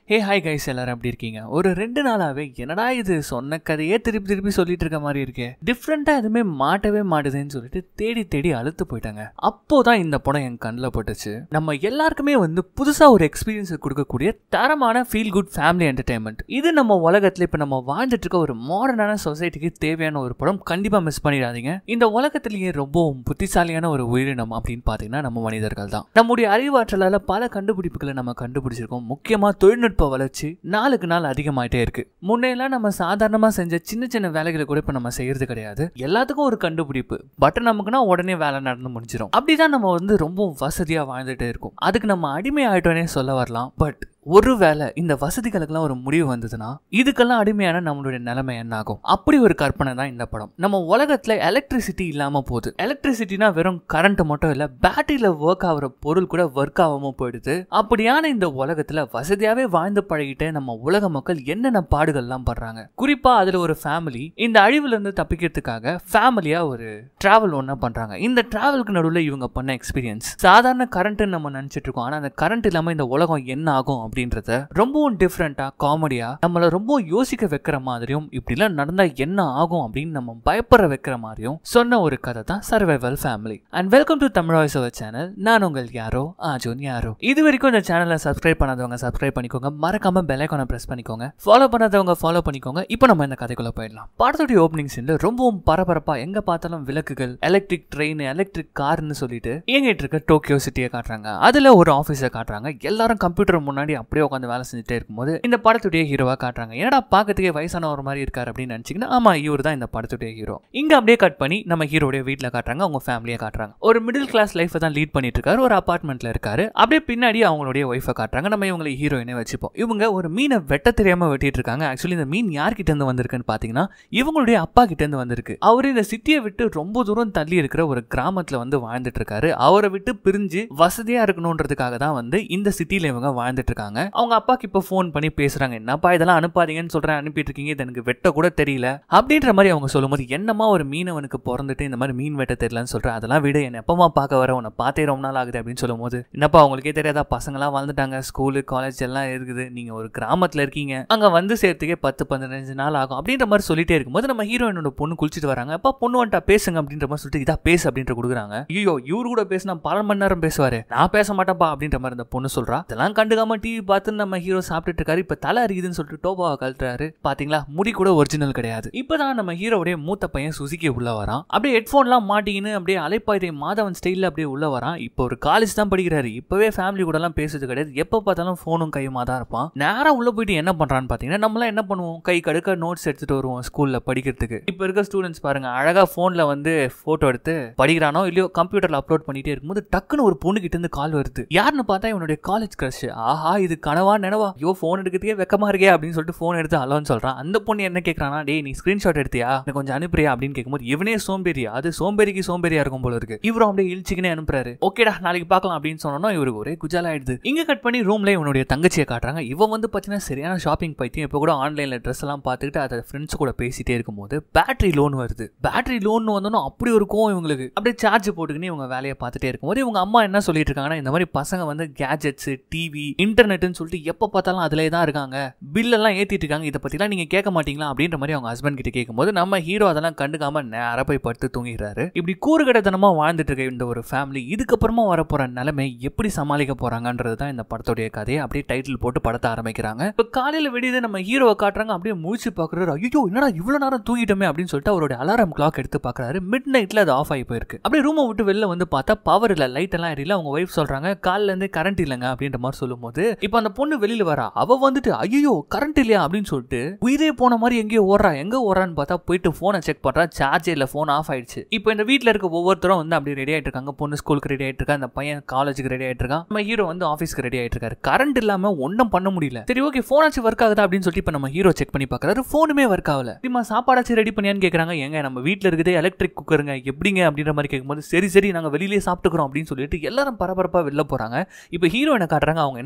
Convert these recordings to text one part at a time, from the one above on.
hey hi guys எல்லாரும் எப்படி இருக்கீங்க ஒரு ரெண்டு நாளாவே என்னடா இது சொன்ன கதையே திருப்பி திருப்பி சொல்லிட்டு இருக்க மாதிரி இருக்கே டிஃப்ரெண்டா எதுவுமே மாட்டவே மாட்டுதுன்னு சொல்லிட்டு தேடி தேடி அழுத்து போயிட்டாங்க அப்போதான் இந்த படம் என் கண்ணில் பட்டுச்சு நம்ம எல்லாருக்குமே வந்து புதுசா ஒரு எக்ஸ்பீரியன்ஸ் கொடுக்கக்கூடிய தரமான ஃபீல் குட் ஃபேமிலி என்டர்டைன்மெண்ட் இது நம்ம உலகத்துல இப்ப நம்ம வாழ்ந்துட்டு இருக்க ஒரு மாடர்னான சொசைட்டிக்கு தேவையான ஒரு படம் கண்டிப்பா மிஸ் பண்ணிடாதீங்க இந்த உலகத்திலேயே ரொம்பவும் புத்திசாலியான ஒரு உயிரினம் அப்படின்னு பாத்தீங்கன்னா நம்ம மனிதர்கள் தான் நம்முடைய அறிவாற்றலால பல கண்டுபிடிப்புகளை நம்ம கண்டுபிடிச்சிருக்கோம் முக்கியமா தொழில்நுட்ப வளர்ச்சி நாளுக்கு நாள் அதிகமாயிட்டே இருக்கு முன்னையெல்லாம் நம்ம சாதாரணமா செஞ்ச சின்ன சின்ன வேலைகளை கூட இப்ப நம்ம செய்யறது கிடையாது எல்லாத்துக்கும் ஒரு கண்டுபிடிப்பு பட்டன் நமக்குன்னா உடனே வேலை நடந்து முடிஞ்சிடும் அப்படிதான் நம்ம வந்து ரொம்ப வசதியா வாழ்ந்துட்டே இருக்கோம் அதுக்கு நம்ம அடிமை ஆயிட்டோன்னே சொல்ல வரலாம் பட் ஒருவேளை இந்த வசதிகளுக்கெல்லாம் ஒரு முடிவு வந்ததுன்னா இதுக்கெல்லாம் அடிமையான நம்மளுடைய நிலைமை என்ன ஆகும் அப்படி ஒரு கற்பனை தான் இந்த படம் நம்ம உலகத்துல எலக்ட்ரிசிட்டி இல்லாம போகுது எலக்ட்ரிசிட்டினா வெறும் கரண்ட் மட்டும் இல்ல பேட்டரியில ஒர்க் ஆகுற பொருள் கூட ஒர்க் ஆகாம போயிடுது அப்படியான இந்த உலகத்துல வசதியாவே வாழ்ந்து பழகிட்டு நம்ம உலக மக்கள் என்னென்ன பாடுகள்லாம் படுறாங்க குறிப்பா அதுல ஒரு ஃபேமிலி இந்த அழிவுல இருந்து தப்பிக்கிறதுக்காக ஃபேமிலியா ஒரு டிராவல் ஒண்ணா பண்றாங்க இந்த டிராவலுக்கு நடுவில் இவங்க பண்ண எக்ஸ்பீரியன்ஸ் சாதாரண கரண்ட் நம்ம நினைச்சிட்டு இருக்கோம் ஆனா அந்த கரண்ட் இல்லாம இந்த உலகம் என்ன ஆகும் அப்படின்றத ரொம்பவும் டிஃப்ரெண்டா காமெடியா நம்மள ரொம்ப யோசிக்க வைக்கிற மாதிரியும் இப்படிலாம் நடந்தா என்ன ஆகும் அப்படின்னு நம்ம பயப்பட வைக்கிற மாதிரியும் சொன்ன ஒரு கதை தான் survival family and welcome to Tamil voice over channel நான் உங்கள் யாரோ ஆஜோன் யாரோ இது வரைக்கும் இந்த சேனலை சப்ஸ்கிரைப் பண்ணாதவங்க சப்ஸ்கிரைப் பண்ணிக்கோங்க மறக்காம பெல் ஐக்கானை பிரஸ் பண்ணிக்கோங்க ஃபாலோ பண்ணாதவங்க ஃபாலோ பண்ணிக்கோங்க இப்போ நம்ம இந்த கதைக்குள்ள போயிடலாம் படத்துடைய ஓப்பனிங் சீன்ல ரொம்பவும் பரபரப்பா எங்க பார்த்தாலும் விளக்குகள் எலக்ட்ரிக் ட்ரெயின் எலக்ட்ரிக் கார்னு சொல்லிட்டு இயங்கிட்டு இருக்க டோக்கியோ சிட்டியை காட்டுறாங்க அதுல ஒரு ஆஃபீஸை காட்டுறாங்க எல்லாரும் கம்ப்யூட்டர் முன்னாடி அப்படியே உட்காந்து வேலை செஞ்சுட்டே இருக்கும்போது இந்த படத்துடைய ஹீரோவா காட்டுறாங்க என்னடா பார்க்கறதுக்கே வயசான ஒரு மாதிரி இருக்காரு அப்படின்னு நினைச்சீங்கன்னா ஆமா இவர் தான் இந்த படத்துடைய ஹீரோ இங்க அப்படியே கட் பண்ணி நம்ம ஹீரோடைய வீட்ல காட்டுறாங்க அவங்க ஃபேமிலியை காட்டுறாங்க ஒரு மிடில் கிளாஸ் லைஃபை தான் லீட் பண்ணிட்டு இருக்காரு ஒரு அபார்ட்மெண்ட்ல இருக்காரு அப்படியே பின்னாடி அவங்களுடைய ஒய்ஃபை காட்டுறாங்க நம்ம இவங்களை ஹீரோயினே வச்சுப்போம் இவங்க ஒரு மீனை வெட்ட தெரியாம வெட்டிட்டு இருக்காங்க ஆக்சுவலி இந்த மீன் யார்கிட்ட இருந்து வந்திருக்குன்னு பாத்தீங்கன்னா இவங்களுடைய அப்பா கிட்ட இருந்து வந்திருக்கு அவர் இந்த சிட்டியை விட்டு ரொம்ப தூரம் தள்ளி இருக்கிற ஒரு கிராமத்துல வந்து வாழ்ந்துட்டு இருக்காரு அவரை விட்டு பிரிஞ்சு வசதியா இருக்கணும்ன்றதுக்காக தான் வந்து இந்த சிட்டில இவங்க வாழ்ந்துட்டு இருக்காங்க அவங்க அப்பாக்கு இப்போ ஃபோன் பண்ணி பேசுறாங்க என்னப்பா இதெல்லாம் அனுப்பாதீங்கன்னு சொல்றேன் அனுப்பிட்டு இருக்கீங்க இது எனக்கு வெட்ட கூட தெரியல அப்படின்ற மாதிரி அவங்க சொல்லும்போது என்னமா ஒரு மீனவனுக்கு பிறந்துட்டு இந்த மாதிரி மீன் வெட்ட தெரியலன்னு சொல்றேன் அதெல்லாம் விட என்ன எப்பமா பார்க்க வர உன்னை பார்த்தே ரொம்ப நாள் ஆகுது அப்படின்னு சொல்லும்போது என்னப்பா உங்களுக்கே தெரியாதா பசங்களாம் வாழ்ந்துட்டாங்க ஸ்கூலு காலேஜ் எல்லாம் இருக்குது நீங்க ஒரு கிராமத்துல இருக்கீங்க அங்க வந்து சேர்த்துக்கே பத்து பதினஞ்சு நாள் ஆகும் அப்படின்ற மாதிரி சொல்லிட்டே இருக்கும்போது நம்ம ஹீரோயினோட பொண்ணு குளிச்சுட்டு வராங்க அப்பா பொண்ணு வந்துட்டா பேசுங்க அப்படின்ற மாதிரி சொல்லிட்டு இதா பேசு அப்படின்ற கொடுக்குறாங்க ஐயோ இவரு கூட பேசினா பல மணி நேரம் பேசுவாரு நான் பேச மாட்டேன்ப்பா அப்படின்ற மாதிரி இந்த பொண்ணு சொல்றா இதெல்லாம் கண்டுக்காம டிவி பார்த்து நம்ம ஹீரோ சாப்பிட்டுட்டு இருக்காரு இப்ப தலை அரிக்குதுன்னு சொல்லிட்டு டோபாவை கழட்டுறாரு பாத்தீங்களா முடி கூட ஒரிஜினல் கிடையாது இப்பதான் நம்ம ஹீரோடைய மூத்த பையன் சுசுகி உள்ள வரான் அப்படியே ஹெட்ஃபோன்லாம் மாட்டிக்கின்னு அப்படியே அலைப்பாய்தை மாதவன் ஸ்டைல்ல அப்படியே உள்ள வரான் இப்போ ஒரு காலேஜ் தான் படிக்கிறாரு இப்பவே ஃபேமிலி கூட எல்லாம் பேசுறது கிடையாது எப்ப பார்த்தாலும் போனும் கையுமா தான் இருப்பான் நேரா உள்ள போயிட்டு என்ன பண்றான்னு பாத்தீங்கன்னா நம்மளாம் என்ன பண்ணுவோம் கை கடுக்க நோட்ஸ் எடுத்துட்டு வருவோம் ஸ்கூல்ல படிக்கிறதுக்கு இப்ப இருக்க ஸ்டூடெண்ட்ஸ் பாருங்க அழகா போன்ல வந்து போட்டோ எடுத்து படிக்கிறானோ இல்லையோ கம்ப்யூட்டர்ல அப்லோட் பண்ணிட்டே இருக்கும்போது டக்குன்னு ஒரு பொண்ணு கிட்ட இருந்து கால் வருது யாருன்னு பார்த்தா இவனுடைய காலேஜ் கிரஷ் ஆஹா இது கனவா நினவா ஐயோ ஃபோன் எடுக்கிறதுக்கே வெக்கமா இருக்கே அப்படின்னு சொல்லிட்டு ஃபோன் எடுத்து அலோன்னு சொல்றான் அந்த பொண்ணு என்ன கேட்கறானா டேய் நீ ஸ்கிரீன்ஷாட் எடுத்தியா எனக்கு கொஞ்சம் அனுப்புறியா அப்படின்னு கேட்கும்போது இவனே சோம்பேறியா அது சோம்பேறிக்கு சோம்பேறியா இருக்கும் போல இருக்கு இவரும் அப்படியே இழிச்சிக்கினே அனுப்புறாரு ஓகேடா நாளைக்கு பார்க்கலாம் அப்படின்னு சொன்னோம்னா இவருக்கு ஒரே குஜால் ஆயிடுது இங்க கட் பண்ணி ரூம்ல இவனுடைய தங்கச்சியை காட்டுறாங்க இவன் வந்து பார்த்தீங்கன்னா சரியான ஷாப்பிங் பைத்தியம் இப்போ கூட ஆன்லைன்ல ட்ரெஸ் எல்லாம் பார்த்துக்கிட்டு அதை ஃப்ரெண்ட்ஸ் கூட பேசிட்டே இருக்கும்போது பேட்டரி லோன் வருது பேட்டரி லோன் வந்தோன்னா அப்படி இருக்கும் இவங்களுக்கு அப்படியே சார்ஜ் போட்டுக்கின்னு இவங்க வேலையை பார்த்துட்டே இருக்கும்போது இவங்க அம்மா என்ன சொல்லிட்டு இருக்காங்கன்னா இந்த மாதிரி பசங்க வந்து கேஜெட்ஸ் டிவி இன்டர்நெட்னு சொல்லிட்டு எப்போ பார்த்தாலும் அதிலே தான் இருக்காங்க பில் எல்லாம் ஏத்திட்டு இருக்காங்க இதை பத்திலாம் நீங்க கேட்க மாட்டீங்களா அப்படின்ற மாதிரி அவங்க ஹஸ்பண்ட் கிட்ட கேட்கும்போது நம்ம ஹீரோ அதெல்லாம் கண்டுக்காம நேரா போய் படுத்து தூங்கிடுறாரு இப்படி கூறுகடத்தனமா வாழ்ந்துட்டு இருக்க இந்த ஒரு ஃபேமிலி இதுக்கப்புறமா வரப்போற நிலைமை எப்படி சமாளிக்க போறாங்கன்றது தான் இந்த படத்துடைய கதையை அப்படியே டைட்டில் போட்டு படத்தை ஆரம்பிக்கிறாங்க இப்போ காலையில விடியது நம்ம ஹீரோவை காட்டுறாங்க அப்படியே முழிச்சு பாக்குறாரு ஐயோ என்னடா இவ்வளவு நேரம் தூங்கிட்டோமே அப்படின்னு சொல்லிட்டு அவருடைய அலாரம் கிளாக் எடுத்து பாக்குறாரு மிட் நைட்ல அது ஆஃப் ஆகி போயிருக்கு அப்படியே ரூமை விட்டு வெளில வந்து பார்த்தா பவர் இல்ல லைட் எல்லாம் எரியல அவங்க ஒய்ஃப் சொல்றாங்க காலில இருந்து கரண்ட் இல்லைங்க அப்படின்ற மாதிரி சொல்லும்போது இப்போ அந்த பொண்ணு வெளியில வரா அவ வந்துட்டு ஐயோ கரண்ட் இல்லையா அப்படின்னு சொல்லிட்டு உயிரே போன மாதிரி எங்கேயோ ஓடுறா எங்க ஓடுறான்னு பார்த்தா போயிட்டு போனை செக் பண்றா சார்ஜ் இல்ல போன் ஆஃப் ஆயிடுச்சு இப்போ இந்த வீட்ல இருக்க ஒவ்வொருத்தரும் வந்து அப்படி ரெடி ஆயிட்டு இருக்காங்க பொண்ணு ஸ்கூலுக்கு ரெடி ஆயிட்டு இருக்கா அந்த பையன் காலேஜுக்கு ரெடி ஆயிட்டு இருக்கான் நம்ம ஹீரோ வந்து ஆஃபீஸ்க்கு ரெடி ஆயிட்டு இருக்காரு கரண்ட் இல்லாம ஒன்றும் பண்ண முடியல சரி ஓகே போனாச்சு ஒர்க் ஆகுதா அப்படின்னு சொல்லிட்டு இப்போ நம்ம ஹீரோ செக் பண்ணி பார்க்கறாரு போனுமே ஒர்க் ஆகல திரும்ப சாப்பாடாச்சும் ரெடி பண்ணியான்னு கேக்குறாங்க எங்க நம்ம வீட்ல இருக்குது எலக்ட்ரிக் குக்கருங்க எப்படிங்க அப்படின்ற மாதிரி கேட்கும்போது சரி சரி நாங்க வெளியிலேயே சாப்பிட்டுக்கிறோம் அப்படின்னு சொல்லிட்டு எல்லாரும் பரபரப்பா வெளில போறாங்க இப்போ ஹீரோயினை காட்டுறாங்க அவங்க என்ன பண்றாங்கன்னா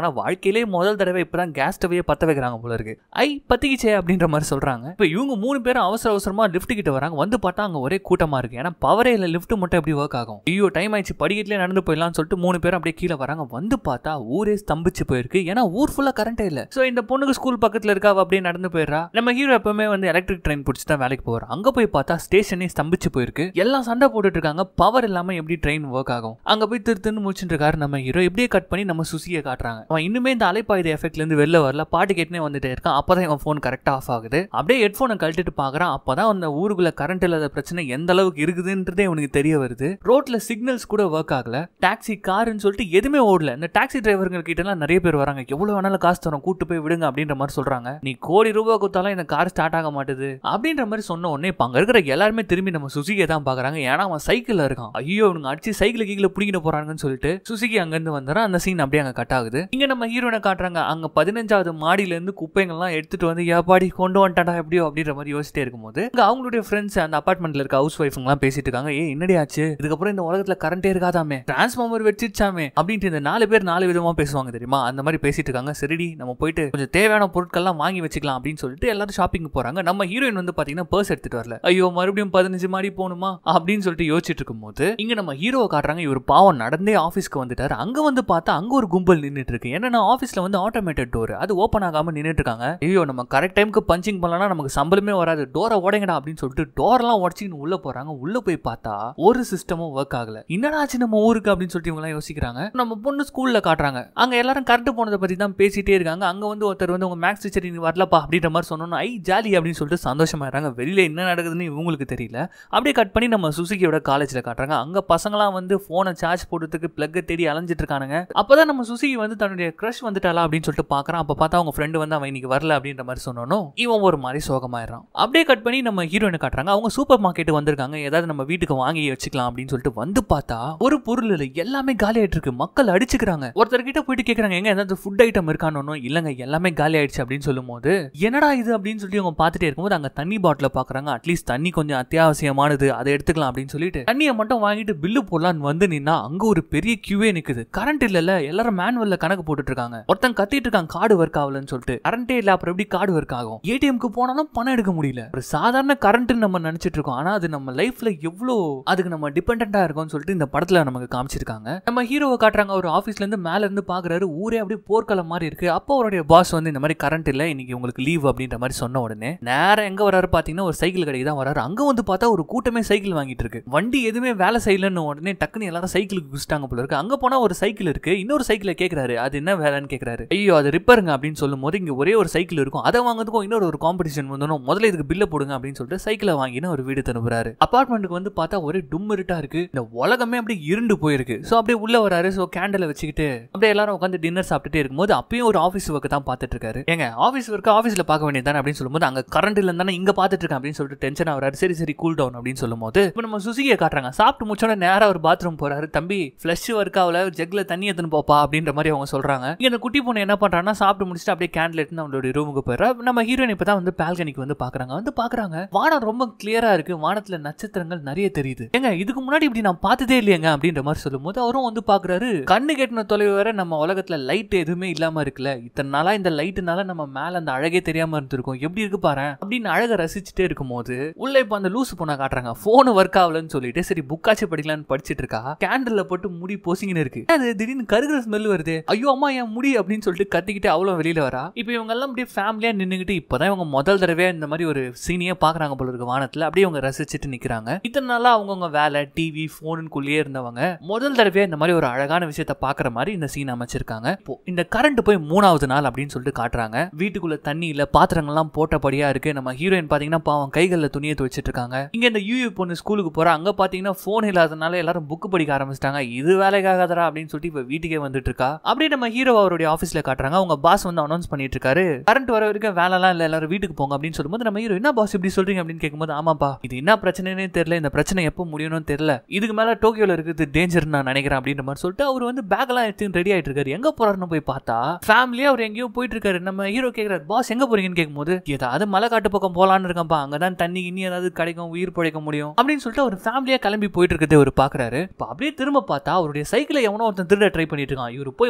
ஆனா வாழ்க்கையிலே முதல் தடவை இப்பதான் கேஸ் ஸ்டவையே பத்த வைக்கிறாங்க போல இருக்கு ஐ பத்திக்கிச்சே அப்படின்ற மாதிரி சொல்றாங்க இப்போ இவங்க மூணு பேரும் அவசர அவசரமா லிஃப்ட் கிட்ட வராங்க வந்து பார்த்தா அங்க ஒரே கூட்டமா இருக்கு ஏன்னா பவரே இல்ல லிஃப்ட் மட்டும் எப்படி ஒர்க் ஆகும் ஐயோ டைம் ஆயிடுச்சு படிக்கட்டிலே நடந்து போயிடலாம்னு சொல்லிட்டு மூணு பேரும் அப்படியே கீழே வராங்க வந்து பார்த்தா ஊரே ஸ்தம்பிச்சு போயிருக்கு ஏன்னா ஊர் ஃபுல்லா கரண்டே இல்ல சோ இந்த பொண்ணுக்கு ஸ்கூல் பக்கத்துல இருக்கா அவ அப்படியே நடந்து போயிடுறா நம்ம ஹீரோ எப்பவுமே வந்து எலக்ட்ரிக் ட்ரெயின் பிடிச்சி தான் வேலைக்கு போறோம் அங்க போய் பார்த்தா ஸ்டேஷனே ஸ்தம்பிச்சு போயிருக்கு எல்லாம் சண்டை போட்டுட்டு இருக்காங்க பவர் இல்லாம எப்படி ட்ரெயின் ஒர்க் ஆகும் அங்க போய் திரு திருன்னு முடிச்சுட்டு இருக்காரு நம்ம ஹீரோ இப்படியே கட் பண்ணி நம்ம சுசியை காட்டுறாங்க அவன் இன்னுமே இந்த அலைப்பாயுத எஃபெக்ட்ல இருந்து வெளில வரல பாட்டு கேட்டுனே வந்துட்டே இருக்கான் அப்பதான் இவன் ஃபோன் கரெக்டா ஆஃப் ஆகுது அப்படியே ஹெட்ஃபோனை கழட்டிட்டு பாக்குறான் அப்பதான் அந்த ஊருக்குள்ள கரண்ட் இல்லாத பிரச்சனை எந்த அளவுக்கு இருக்குதுன்றதே அவனுக்கு தெரிய வருது ரோட்ல சிக்னல்ஸ் கூட ஒர்க் ஆகல டாக்ஸி காருன்னு சொல்லிட்டு எதுவுமே ஓடல இந்த டாக்ஸி டிரைவருங்க கிட்ட எல்லாம் நிறைய பேர் வராங்க எவ்வளவு வேணாலும் காசு தரோம் கூட்டு போய் விடுங்க அப்படின்ற மாதிரி சொல்றாங்க நீ கோடி ரூபாய் கொடுத்தாலும் இந்த கார் ஸ்டார்ட் ஆக மாட்டுது அப்படின்ற மாதிரி சொன்ன உடனே இப்ப அங்க இருக்கிற எல்லாருமே திரும்பி நம்ம சுசுகியை தான் பாக்குறாங்க ஏன்னா அவன் சைக்கிள்ல இருக்கான் ஐயோ அவனுங்க அடிச்சு சைக்கிள் கீழே பிடிக்கிட்டு போறாங்கன்னு சொல்லிட்டு சுசுகி அங்க இருந்து வந்துடுறான் அந்த சீன் அப்படியே அங்க கட் ஆகுது இங்க நம்ம ஹீரோனை காட்டுறாங்க அங்க பதினஞ்சாவது மாடியில இருந்து குப்பைங்கள்லாம் எடுத்துட்டு வந்து ஏப்பாடி கொண்டு வந்துட்டாடா எப்படியோ அப்படின்ற மாதிரி யோசிச்சிட்டே இருக்கும்போது இங்க அவங்களுடைய ஃப்ரெண்ட்ஸ் அந்த அபார்ட்மெண்ட்ல இருக்க ஹவுஸ் ஒய்ஃபுங்கலாம் பேசிட்டு இருக்காங்க ஏ என்னடி ஆச்சு இதுக்கப்புறம் இந்த உலகத்துல கரண்டே இருக்காதாமே டிரான்ஸ்ஃபார்மர் வச்சிருச்சாமே அப்படின்ட்டு இந்த நாலு பேர் நாலு விதமா பேசுவாங்க தெரியுமா அந்த மாதிரி பேசிட்டு இருக்காங்க சரிடி நம்ம போயிட்டு கொஞ்சம் தேவையான பொருட்கள்லாம் வாங்கி வச்சுக்கலாம் அப்படின்னு சொல்லிட்டு எல்லாரும் ஷாப்பிங் போறாங்க நம்ம ஹீரோயின் வந்து பாத்தீங்கன்னா பர்ஸ் எடுத்துட்டு வரல ஐயோ மறுபடியும் பதினஞ்சு மாடி போகணுமா அப்படின்னு சொல்லிட்டு யோசிச்சுட்டு இருக்கும்போது இங்க நம்ம ஹீரோவை காட்டுறாங்க இவர் பாவம் நடந்தே ஆஃபீஸ்க்கு வந்துட்டாரு அங்க வந்து பார்த்தா அங்க ஒரு கும்பல் நின்னுட்டு இருக்கு என்னன்னா ஆஃபீஸ்ல வந்து ஆட்டோமேட்டட் டோர் அது ஓப்பன் ஆகாம நின்னுட்டு இருக்காங்க ஐயோ நம்ம கரெக்ட் டைம்க்கு பஞ்சிங் பண்ணலனா நமக்கு சம்பளமே வராது டோரை உடைங்கடா அப்படின்னு சொல்லிட்டு டோர்லாம் உடச்சின்னு உள்ள போறாங்க உள்ள போய் பார்த்தா ஒரு சிஸ்டமும் ஒர்க் ஆகல என்னடா ஆச்சு நம்ம ஊருக்கு அப்படின்னு சொல்லிட்டு இவங்க எல்லாம் யோசிக்கிறாங்க நம்ம பொண்ணு ஸ்கூல்ல காட்டுறாங்க அங்க எல்லாரும் கரண்ட் போனதை பத்தி தான் பேசிட்டே இருக்காங்க அங்க வந்து ஒருத்தர் வந்து உங்க மேக்ஸ் டீச்சர் நீ வரலப்பா அப்படின்ற மாதிரி சொன்னோன்னா ஐ ஜாலி அப்படின்னு சொல்லிட்டு சந்தோஷமாயிடுறாங்க வெளியில என்ன நடக்குதுன்னு இவங்களுக்கு தெரியல அப்படியே கட் பண்ணி நம்ம சுசுகியோட காலேஜ்ல காட்டுறாங்க அங்க பசங்களாம் வந்து போனை சார்ஜ் போடுறதுக்கு பிளக்கை தேடி அலைஞ்சிட்டு இருக்கானுங்க அப்பதான் நம்ம சுசுகி வந்து தன்னுடைய க்ரஷ் வந்துட்டாளா அப்படின்னு சொல்லிட்டு பாக்குறான் அப்ப பார்த்தா அவங்க ஃப்ரெண்டு வந்து அவன் இன்னைக்கு வரல அப்படின்ற மாதிரி சொன்னோம் இவன் ஒரு மாதிரி சோகமாயிடுறான் அப்படியே கட் பண்ணி நம்ம ஹீரோயினை காட்டுறாங்க அவங்க சூப்பர் மார்க்கெட் வந்திருக்காங்க ஏதாவது நம்ம வீட்டுக்கு வாங்கி வச்சுக்கலாம் அப்படின்னு சொல்லிட்டு வந்து பார்த்தா ஒரு பொருள் இல்லை எல்லாமே காலி ஆயிட்டு இருக்கு மக்கள் அடிச்சுக்கிறாங்க ஒருத்தர் கிட்ட போயிட்டு கேக்குறாங்க எங்க ஏதாவது ஃபுட் ஐட்டம் இருக்கானோ இல்லங்க எல்லாமே காலி ஆயிடுச்சு அப்படின்னு சொல்லும்போது என்னடா இது அப்படின்னு சொல்லி அவங்க பார்த்துட்டே இருக்கும்போது அங்க தண்ணி பாட்டில பாக்குறாங்க அட்லீஸ்ட் தண்ணி கொஞ்சம் அத்தியாவசியமானது அதை எடுத்துக்கலாம் அப்படின்னு சொல்லிட்டு தண்ணியை மட்டும் வாங்கிட்டு பில்லு போடலான்னு வந்து நின்னா அங்க ஒரு பெரிய கியூவே நிக்குது கரண்ட் இல்லல எல்லாரும் மேனுவல்ல கணக்கு போட்டுட்டு இருக்காங்க ஒருத்தன் கத்திட்டு இருக்கான் கார்டு ஒர்க் ஆகலன்னு சொல்லிட்டு கரண்டே இல்ல அப்புறம் எப்படி கார்டு ஒர்க் ஆகும் ஏடிஎம்க்கு போனாலும் பணம் எடுக்க முடியல ஒரு சாதாரண கரண்ட் நம்ம நினைச்சிட்டு இருக்கோம் ஆனா அது நம்ம லைஃப்ல எவ்வளோ அதுக்கு நம்ம டிபெண்டா இருக்கோம்னு சொல்லிட்டு இந்த படத்துல நமக்கு காமிச்சிருக்காங்க நம்ம ஹீரோவை காட்டுறாங்க ஒரு ஆபீஸ்ல இருந்து மேல இருந்து பாக்குறாரு ஊரே அப்படியே போர்க்களம் மாதிரி இருக்கு அப்போ அவருடைய பாஸ் வந்து இந்த மாதிரி கரண்ட் இல்ல இன்னைக்கு உங்களுக்கு லீவ் அப்படின்ற மாதிரி சொன்ன உடனே நேரம் எங்க வராரு பாத்தீங்கன்னா ஒரு சைக்கிள் கடைக்கு தான் வராரு அங்க வந்து பார்த்தா ஒரு கூட்டமே சைக்கிள் வாங்கிட்டு இருக்கு வண்டி எதுவுமே வேலை செய்யலன்னு உடனே டக்குன்னு எல்லாரும் சைக்கிளுக்கு குடிச்சிட்டாங்க போல இருக்கு அங்க போனா ஒரு சைக்கிள் இருக்கு இன்னொரு சைக்கிளை கேக்குறாரு அது என்ன வேலைன்னு கேக்குறாரு ஐயோ அது ரிப்பேருங்க அப்படின்னு சொல்லும் போது இங்க ஒரே ஒரு சைக்கிள் இருக்கும் அதை வாங்குறதுக்கும் இன்னொரு ஒரு காம்படிஷன் வந்தோம் முதல்ல இதுக்கு பில்ல போடுங்க அப்படின்னு சொல்லிட்டு சைக்கிளை வாங்கின ஒரு வீடு திரும்புறாரு அபார்ட்மெண்ட்டுக்கு வந்து பார்த்தா ஒரே டும் இருட்டா இருக்கு இந்த உலகமே அப்படியே இருண்டு போயிருக்கு சோ அப்படியே உள்ள வராரு சோ கேண்டலை வச்சுக்கிட்டு அப்படியே எல்லாரும் உட்காந்து டின்னர் சாப்பிட்டுட்டே இருக்கும்போது அப்பயும் ஒரு ஆஃபீஸ் ஒர்க் தான் பார்த்துட்டு இருக்காரு ஏங்க ஆஃபீஸ் ஒர்க் ஆஃபீஸ்ல பார்க்க வேண்டியதானே அப்படின்னு சொல்லும்போது அங்க கரண்ட் இல்ல தானே இங்க பார்த்துட்டு இருக்கேன் அப்படின்னு சொல்லிட்டு டென்ஷன் ஆகுறாரு சரி சரி கூல் டவுன் அப்படின்னு சொல்லும்போது இப்போ நம்ம சுசிகியை காட்டுறாங்க சாப்பிட்டு முடிச்சோட நேரா ஒரு பாத்ரூம் போறாரு தம்பி ஃப்ளஷ் ஒர்க் ஆகல ஜெக்ல தண்ணி எடுத்துன்னு போப்பா அப்படின்ற மாதிரி அவங்க சொல்றாங்க இங்க இந்த குட்டி பொண்ணு என்ன பண்றாங்கன்னா சாப்பிட்டு முடிச்சுட்டு அப்படியே கேண்டில் எடுத்து அவங்களோட ரூமுக்கு போயிடுறா நம்ம ஹீரோயின் இப்பதான் வந்து பால்கனிக்கு வந்து பாக்குறாங்க வந்து பாக்குறாங்க வானம் ரொம்ப கிளியரா இருக்கு வானத்துல நட்சத்திரங்கள் நிறைய தெரியுது ஏங்க இதுக்கு முன்னாடி இப்படி நான் பார்த்ததே இல்லையங்க அப்படின்ற மாதிரி சொல்லும்போது அவரும் வந்து பாக்குறாரு கண்ணு கெட்டின தொலைவு வரை நம்ம உலகத்துல லைட் எதுவுமே இல்லாம இருக்குல்ல இத்தனை நாளா இந்த லைட்டுனால நம்ம மேல அந்த அழகே தெரியாம இருந்திருக்கும் எப்படி இருக்கு பாரு அப்படின்னு அழகை ரசிச்சுட்டே இருக்கும்போது உள்ள இப்ப அந்த லூசு பொண்ணை காட்டுறாங்க போன் ஒர்க் ஆகலன்னு சொல்லிட்டு சரி புக்காச்சு படிக்கலாம்னு படிச்சிட்டு இருக்கா கேண்டில்ல போட்டு முடி போசிங்கன்னு இருக்கு அது திடீர்னு கருகிற ஸ்மெல் வருது ஐயோ அம்மா என் முடி அப்படின்னு சொல்லிட்டு கத்திக்கிட்டு அவ்வளோ வெளியில வரா இப்போ இவங்க எல்லாம் அப்படியே ஃபேமிலியா நின்னுக்கிட்டு இப்பதான் இவங்க முதல் தடவையா இந்த மாதிரி ஒரு சீனியே பாக்குறாங்க போல இருக்கு வானத்துல அப்படியே இவங்க ரசிச்சுட்டு நிக்கிறாங்க இத்தனை நாளா அவங்கவுங்க வேலை டிவி போனுக்குள்ளேயே இருந்தவங்க முதல் தடவையா இந்த மாதிரி ஒரு அழகான விஷயத்த பாக்குற மாதிரி இந்த சீன் அமைச்சிருக்காங்க இப்போ இந்த கரண்ட் போய் மூணாவது நாள் அப்படின்னு சொல்லிட்டு காட்டுறாங்க வீட்டுக்குள்ள தண்ணி இல்ல பாத்திரங்கள்லாம் போட்டபடியா இருக்கு நம்ம ஹீரோயின் பாத்தீங்கன்னா பாவம் கைகள்ல துணியை துவைச்சிட்டு இருக்காங்க இங்க இந்த யூயூ பொண்ணு ஸ்கூலுக்கு போறா அங்க பாத்தீங்கன்னா போன் இல்லாதனால எல்லாரும் புக் படிக்க ஆரம்பிச்சிட்டாங்க இது வேலைக்காகாதரா அப்படின்னு சொல்லிட்டு இப்ப வீட்டுக்கே வந்துட்டு இருக்கா அப்படியே நம்ம ஹீரோ அவருடைய ஆபீஸ்ல காட்டுறாங்க அவங்க பாஸ் வந்து அனௌன்ஸ் பண்ணிட்டு இருக்காரு கரண்ட் வர வரைக்கும் வேலைலாம் இல்ல எல்லாரும் வீட்டுக்கு போங்க அப்படின்னு சொல்லும்போது நம்ம ஹீரோ என்ன பாஸ் இப்படி சொல்றீங்க அப்படின்னு கேட்கும்போது ஆமாப்பா இது என்ன பிரச்சனைனே தெரியல இந்த பிரச்சனை எப்போ முடியணும்னு தெரியல இதுக்கு மேல டோக்கியோல இருக்குது டேஞ்சர் நான் நினைக்கிறேன் அப்படின்ற மாதிரி சொல்லிட்டு அவர் வந்து பேக் எல்லாம் எடுத்து ரெடி ஆயிட்டு இருக்காரு எங்க போறாருன்னு போய் பார்த்தா ஃபேமிலியா அவர் எங்கேயோ போயிட்டு இருக்காரு நம்ம ஹீரோ கேக்குறாரு பாஸ் எங்க போறீங்கன்னு கேட்கும்போது ஏதாவது மலை காட்டு பக்கம் போலான்னு இருக்கேன்ப்பா அங்கதான் தண்ணி இனி ஏதாவது கிடைக்கும் உயிர் பிழைக்க முடியும் அப்படின்னு சொல்லிட்டு அவர் ஃபேமிலியா கிளம்பி போயிட்டு இருக்கிறதே அவர் பாக்குறாரு இப்ப அப்படியே திரும்ப பார்த்தா அவருடைய சைக்கிளை எவனோ ஒருத்தன் திருட ட்ரை பண்ணிட்டு இருக்கான் இவர் போய் மறைச்சோன்னா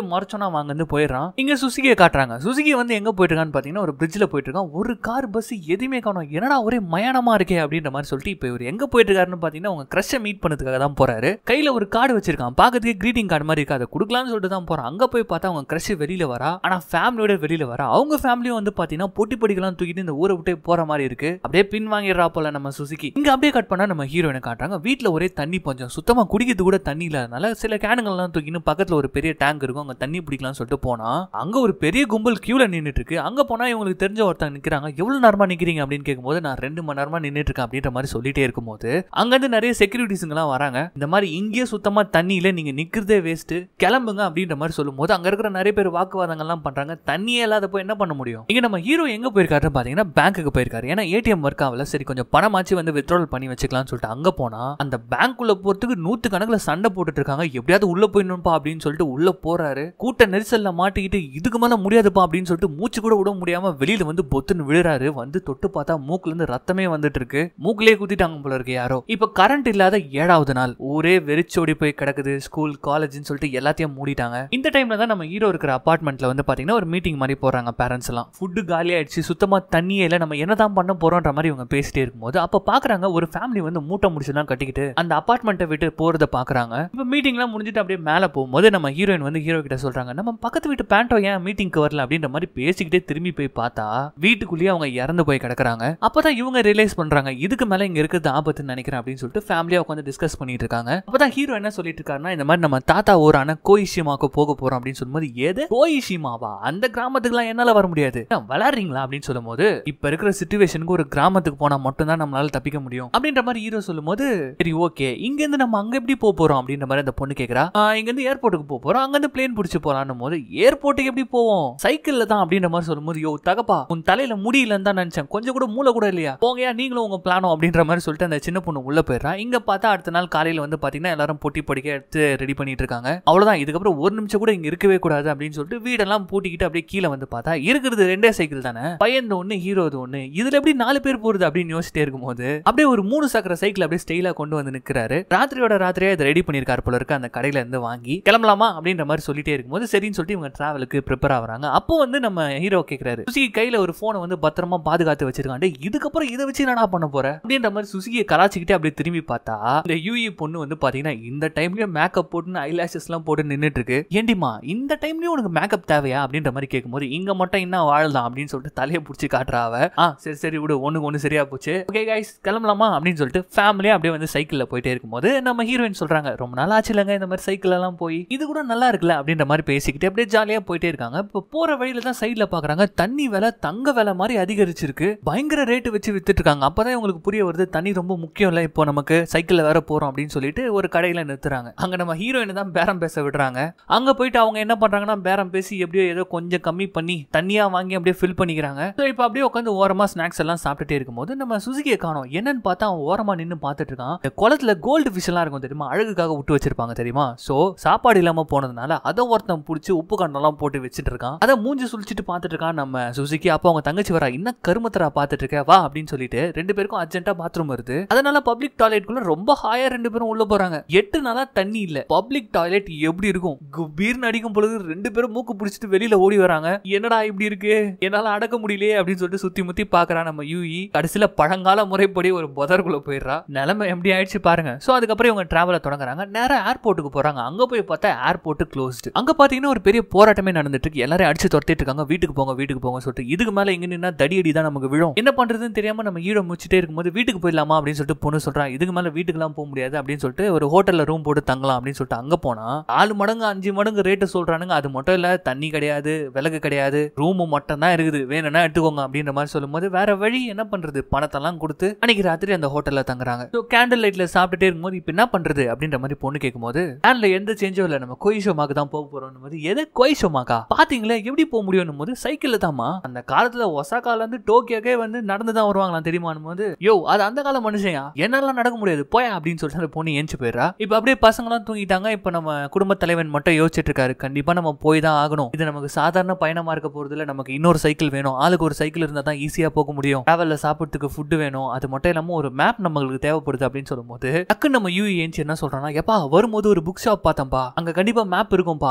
அவன் அங்க இருந்து போயிடுறான் இங்க சுசுகியை காட்டுறாங்க சுசுகி வந்து எங்க போயிட்டு இருக்கான்னு பாத்தீங்கன்னா ஒரு பிரிட்ஜ்ல போயிட்டு இருக்கான் ஒரு கார் பஸ் எதுவுமே காணும் என்னடா ஒரே மயானமா இருக்கே அப்படின்ற மாதிரி சொல்லிட்டு இப்போ இவர் எங்க போயிட்டு இருக்காருன்னு பாத்தீங்கன்னா உங்க கிரஷை மீட் பண்ணதுக்காக தான் போறாரு கையில ஒரு கார்டு வச்சிருக்கான் பாக்கிறதுக்கு கிரீட்டிங் கார்டு மாதிரி இருக்கு அதை கொடுக்கலாம்னு சொல்லிட்டு தான் போறான் அங்க போய் பார்த்தா அவங்க கிரஷ் வெளியில வரா ஆனா ஃபேமிலியோட வெளியில வரா அவங்க ஃபேமிலியும் வந்து பாத்தீங்கன்னா பொட்டி படிக்கலாம் தூக்கிட்டு இந்த ஊரை விட்டு போற மாதிரி இருக்கு அப்படியே பின் வாங்கிடுறா போல நம்ம சுசுகி இங்க அப்படியே கட் பண்ணா நம்ம ஹீரோயினை காட்டுறாங்க வீட்ல ஒரே தண்ணி பஞ்சம் சுத்தமா குடிக்கிறது கூட தண்ணி இல்லாதனால சில கேனுங்கள்லாம் தூக்கின்னு பக்கத்துல ஒரு பெரிய டேங்க் இருக்கும் அங்க தண்ணி பிடிக்கலாம்னு சொல்லிட்டு போனா அங்க ஒரு பெரிய கும்பல் கியூல நின்னுட்டு இருக்கு அங்க போனா இவங்களுக்கு தெரிஞ்ச ஒருத்தங்க நிக்கிறாங்க எவ்வளவு நேரமா நிக்கிறீங்க அப்படின்னு கேட்கும்போது நான் ரெண்டு மணி நேரமா நின்னுட்டு இருக்கேன் அப்படின்ற மாதிரி சொல்லிட்டே இருக்கும்போது அங்க இருந்து நிறைய செக்யூரிட்டிஸ்ங்கெல்லாம் வராங்க இந்த மாதிரி இங்கேயே சுத்தமா தண்ணி இல்ல நீங்க நிக்கிறதே வேஸ்ட் கிளம்புங்க அப்படின்ற மாதிரி சொல்லும்போது அங்க இருக்கிற நிறைய பேர் வாக்குவாதங்கள்லாம் பண்றாங்க தண்ணியே இல்லாதப்போ என்ன பண்ண முடியும் இங்க நம்ம ஹீரோ எங்க போயிருக்காருன்னு பாத்தீங்கன்னா பேங்க்குக்கு போயிருக்காரு ஏன்னா ஏடிஎம் ஒர்க் ஆகல சரி கொஞ்சம் பணமாச்சு வந்து வித்ட்ரால் பண்ணி வச்சுக்கலாம்னு சொல்லிட்டு அங்க போனா அந்த பேங்க்குள்ள போறதுக்கு நூத்து கணக்குல சண்டை போட்டுட்டு இருக்காங்க எப்படியாவது உள்ள போயிடணும்ப்பா அப்படின்னு சொல்லிட்டு உள்ள போறாரு கூட்ட நெரிசல்ல மாட்டிக்கிட்டு இதுக்கு மேல முடியாதுப்பா அப்படின்னு சொல்லிட்டு மூச்சு கூட விட முடியாம வெளியில வந்து பொத்துன்னு விழுறாரு வந்து தொட்டு பார்த்தா மூக்குல இருந்து ரத்தமே வந்துட்டு இருக்கு மூக்குலயே குத்திட்டாங்க போல இருக்கு யாரோ இப்ப கரண்ட் இல்லாத ஏழாவது நாள் ஊரே வெறிச்சோடி போய் கிடக்குது ஸ்கூல் காலேஜ்னு சொல்லிட்டு எல்லாத்தையும் மூடிட்டாங்க இந்த டைம்ல தான் நம்ம ஹீரோ இருக்கிற அபார்ட்மெண்ட்ல வந்து பாத்தீங்கன்னா ஒரு மீட்டிங் மாதிரி போறாங்க பேரண்ட்ஸ் எல்லாம் ஃபுட்டு காலி ஆயிடுச்சு சுத்தமா தண்ணியே இல்ல நம்ம என்னதான் பண்ண போறோம்ன்ற மாதிரி இவங்க பேசிட்டே இருக்கும்போது அப்ப பாக்குறாங்க ஒரு ஃபேமிலி வந்து மூட்டை முடிச்சுலாம் கட்டிக்கிட்டு அந்த அபார்ட்மெண்ட்டை விட்டு போறத பாக்குறாங்க இப்ப மீட்டிங்லாம் முடிஞ்சிட்டு அப்படியே மேல போகும்போது நம்ம ஹீரோயின் வந்து ஹீரோ கிட்ட சொல்றாங்க நம்ம பக்கத்து வீட்டு பேண்டோ ஏன் மீட்டிங்க்கு வரல அப்படின்ற மாதிரி பேசிக்கிட்டே திரும்பி போய் பார்த்தா வீட்டுக்குள்ளேயே அவங்க இறந்து போய் கிடக்குறாங்க அப்பதான் இவங்க ரியலைஸ் பண்றாங்க இதுக்கு மேல இங்க இருக்கிறது ஆபத்துன்னு நினைக்கிறேன் அப்படின்னு சொல்லிட்டு ஃபேமிலியா உட்காந்து டிஸ்கஸ் பண்ணிட்டு இருக்காங்க அப்பதான் ஹீரோ என்ன சொல்லிட்டு இருக்காருன்னா இந்த மாதிரி நம்ம தாத்தா ஊரான கோயிஷிமாக்கு போக போறோம் அப்படின்னு சொல்லும்போது ஏது கோயிஷிமாவா அந்த கிராமத்துக்குலாம் என்னால வர முடியாது "ஏன், விளையாடுறீங்களா அப்படின்னு சொல்லும்போது இப்ப இருக்கிற சுச்சுவேஷனுக்கு ஒரு கிராமத்துக்கு போனா மட்டும்தான் நம்மளால தப்பிக்க முடியும் அப்படின்ற மாதிரி ஹீரோ சொல்லும்போது சரி ஓகே இங்க இருந்து நம்ம அங்க எப்படி போக போறோம் அப்படின்ற மாதிரி அந்த பொண்ணு கேக்குறா "ஆ, இங்க இருந்து ஏர்போர்ட்டுக்கு போக போறோம் அங்க இருந்து பிளேன் பிடிச்சு போலான்னும் போது ஏர்போர்ட்டுக்கு எப்படி போவோம் சைக்கிள்ல தான் அப்படின்ற மாதிரி சொல்லும்போது யோ தகப்பா உன் தலையில முடியலன்னு தான் நினைச்சேன் கொஞ்சம் கூட மூளை கூட இல்லையா போங்கயா நீங்களும் உங்க பிளானோ அப்படின்ற மாதிரி சொல்லிட்டு அந்த சின்ன பொண்ணு உள்ள போயிடுறா இங்க பார்த்தா அடுத்த நாள் காலையில வந்து பாத்தீங்கன்னா எல்லாரும் பொட்டி படிக்க எடுத்து ரெடி பண்ணிட்டு இருக்காங்க அவ்வளவுதான் இதுக்கப்புறம் ஒரு நிமிஷம் கூட இங்க இருக்கவே கூடாது அப்படின்னு சொல்லிட்டு வீடெல்லாம் பூட்டிக்கிட்டு அப்படியே கீழே வந்து பார்த்தா இருக்கிறது ரெண்டே சைக்கிள் தானே பையன் ஒண்ணு ஹீரோ ஒண்ணு இதுல எப்படி நாலு பேர் போறது அப்படின்னு யோசிச்சிட்டே இருக்கும்போது அப்படியே ஒரு மூணு சக்கர சைக்கிள் அப்படியே ஸ்டைலா கொண்டு வந்து நிக்கிறாரு ராத்திரியோட ராத்திரியா இதை ரெடி பண்ணிருக்காரு போல இருக்கு அந்த கடையில இருந்து வாங்கி கிளம்பலாமா அப்படின்ற மாதிரி சொல்லிட்டே இருக்கும்போது சரின்னு சொல்லிட்டு இவங்க டிராவலுக்கு ப்ரிப்பேர் ஆகுறாங்க அப்போ வந்து நம்ம ஹீரோ கேக்குறாரு சுசுகி கையில ஒரு போனை வந்து பத்திரமா பாதுகாத்து வச்சிருக்கான் டேய், இதுக்கப்புறம் இதை வச்சு என்னடா பண்ண போற அப்படின்ற மாதிரி சுசுகியை கலாச்சிக்கிட்டே அப்படியே திரும்பி பார்த்தா இந்த யூஇ பொண்ணு வந்து பாத்தீங்கன்னா இந்த டைம்லயும் மேக்கப் போட்டு ஐலாஷஸ் எல்லாம் போட்டு நின்னுட்டு இருக்கு ஏண்டிமா இந்த டைம்லயும் உனக்கு மேக்கப் தேவையா அப்படின்ற மாதிரி கேட்கும்போது இங்க மட்டும் என்ன வாழ்தான் அப்படின்னு சொல்லிட்டு தலையை பிடிச்சி காட்டுறா அவ ஆ சரி சரி விடு ஒண்ணுக்கு ஒண்ணு சரியா போச்சு ஓகே கைஸ் கிளம்பலாமா அப்படின்னு சொல்லிட்டு ஃபேமிலியா அப்படியே வந்து சைக்கிள்ல போயிட்டே இருக்கும்போது நம்ம ஹீரோயின் சொல்றாங்க ரொம்ப நாள் ஆச்சு இல்லைங்க இந்த மாதிரி சைக்கிள் எல்லாம் போய் இது கூட நல்லா இருக்குல்ல அப்படின்ற மாதிரி பேசிக்கிட்டு அப்படியே ஜாலியா போயிட்டே இருக்காங்க இப்போ போற வழியில தான் சைடுல பாக்குறாங்க தண்ணி விலை தங்க விலை மாதிரி அதிகரிச்சிருக்கு பயங்கர ரேட்டு வச்சு வித்துட்டு இருக்காங்க அப்பதான் உங்களுக்கு புரிய வருது தண்ணி ரொம்ப முக்கியம் இல்ல இப்போ நமக்கு சைக்கிள்ல வேற போறோம் அப்படின்னு சொல்லிட்டு ஒரு கடையில நிறுத்துறாங்க அங்க நம்ம ஹீரோயினை தான் பேரம் பேச விடுறாங்க அங்க போயிட்டு அவங்க என்ன பண்றாங்கன்னா பேரம் பேசி எப்படியோ ஏதோ கொஞ்சம் கம்மி பண்ணி தண்ணியா வாங்கி அப்படியே ஃபில் பண்ணிக்கிறாங்க ஸோ இப்போ அப்படியே உட்காந்து ஓரமா ஸ்நாக்ஸ் எல்லாம் சாப்பிட்டுட்டே இருக்கும்போது நம்ம சுசுகியை காணோம் என்னன்னு பார்த்தா அவன் ஓரமா நின்று பார்த்துட்டு இருக்கான் இந்த குளத்துல கோல்டு ஃபிஷ் எல்லாம் இருக்கும் தெரியுமா அழகுக்காக விட்டு வச்சிருப்பாங்க தெரியுமா ஸோ சாப்பாடு இல்லாம போனதுனால அதை ஒருத்தன் பிடிச்சி உப்பு கண்டெல்லாம் போட்டு வச்சுட்டு இருக்கான் அதை மூஞ்சி சுழிச்சிட்டு பார்த்துட்டு இருக்கான் நம்ம சுசுகி அப்போ அவங்க தங்கச்சி வரா இன்னும் கருமத்தரா பார்த்துட்டு இருக்க வா அப்படின்னு சொல்லிட்டு ரெண்டு பேருக்கும் அர்ஜென்ட்டா பாத்ரூம் வருது அதனால பப்ளிக் டாய்லெட்குள்ள ரொம்ப ஹாயா ரெண்டு பேரும் உள்ள போறாங்க எட்டு நாளா தண்ணி இல்ல பப்ளிக் டாய்லெட் எப்படி இருக்கும் குபீர்னு அடிக்கும் பொழுது ரெண்டு பேரும் மூக்கு பிடிச்சிட்டு வெளியில ஓடி வராங்க என்னடா இப்படி இருக்கு என்னால அடக்க முடியலையே அப்படின்னு சொல்லிட்டு சுத்தி முத்தி பாக்குறான் நம்ம யூஇ கடைசியில பழங்கால முறைப்படி ஒரு புதருக்குள்ள போயிடுறா நிலைமை எப்படி ஆயிடுச்சு பாருங்க சோ அதுக்கப்புறம் இவங்க டிராவல தொடங்குறாங்க நேரா ஏர்போர்ட்டுக்கு போறாங்க அங்க போய் பார்த்தா ஏர்போர்ட் க்ளோஸ்டு அங்க பாத்தீங்கன்னா ஒரு பெரிய போராட்டமே நடந்துட்டு இருக்கு எல்லாரும் அடிச்சு துரத்திட்டு இருக்காங்க வீட்டுக்கு போங்க வீட்டுக்கு போங்க சொல்லிட்டு இதுக்கு மேல இங்க நின்னா தடி அடி தான் நமக்கு விழும் என்ன பண்றதுன்னு தெரியாம நம்ம ஈழ முடிச்சுட்டே இருக்கும்போது வீட்டுக்கு போயிடலாமா அப்படின்னு சொல்லிட்டு பொண்ணு சொல்றா இதுக்கு மேல வீட்டுக்குலாம் போக முடியாது அப்படின்னு சொல்லிட்டு ஒரு ஹோட்டல்ல ரூம் போட்டு தங்கலாம் அப்படின்னு சொல்லிட்டு அங்க போனா நாலு மடங்கு அஞ்சு மடங்கு ரேட்டு சொல்றானுங்க அது மட்டும் இல்ல தண்ணி கிடையாது விலகு கிடையாது ரூம் மட்டும் தான் இருக்குது வேணும்னா எடுத்துக்கோங்க அப்படின்ற மாதிரி சொல்லும்போது வேற வழி என்ன பண்றது பணத்தெல்லாம் கொடுத்து அன்னைக்கு ராத்திரி அந்த ஹோட்டல்ல தங்குறாங்க ஸோ கேண்டில் லைட்ல சாப்பிட்டுட்டே இருக்கும்போது இப்போ என்ன பண்றது அப்படின்ற மாதிரி பொண்ணு கேட்கும்போது கேன்ல எந்த சேஞ்சும் இல்லை நம்ம கோயிஷோமாக்கு தான் போக போறோம் போது எது கோயிஷோமாக்கா பாத்தீங்களா எப்படி போக முடியும் போது சைக்கிள்ல தாமா அந்த காலத்துல ஒசாக்கால இருந்து டோக்கியோக்கே வந்து நடந்து தான் வருவாங்களாம் தெரியுமான்னு போது யோ அது அந்த கால மனுஷன் என்னாலாம் நடக்க முடியாது போயா அப்படின்னு சொல்லிட்டு அந்த பொண்ணு ஏஞ்சி போயிடுறா இப்போ அப்படியே பசங்களாம் தூங்கிட்டாங்க இப்போ நம்ம குடும்ப தலைவன் மட்டும் யோசிச்சுட்டு இருக்காரு கண்டிப்பா நம்ம போய் தான் ஆகணும் இது நமக்கு சாதாரண பயணமா இருக்க போறது இல்ல நமக்கு இன்னொரு சைக்கிள் வேணும் ஆளுக்கு ஒரு சைக்கிள் இருந்தா தான் ஈஸியா போக முடியும் டிராவல்ல சாப்பிட்றதுக்கு ஃபுட் வேணும் அது மட்டும் இல்லாம ஒரு மேப் நம்மளுக்கு தேவைப்படுது அப்படின்னு சொல்லும்போது டக்கு நம்ம யூ ஏஞ்சி என்ன சொல்றான்னா எப்பா வரும்போது ஒரு புக் ஷாப் பார்த்தேன்ப்பா அங்க கண்டிப்பா மேப் இருக்கும்பா அப்படின்னு சொல்லிட்டு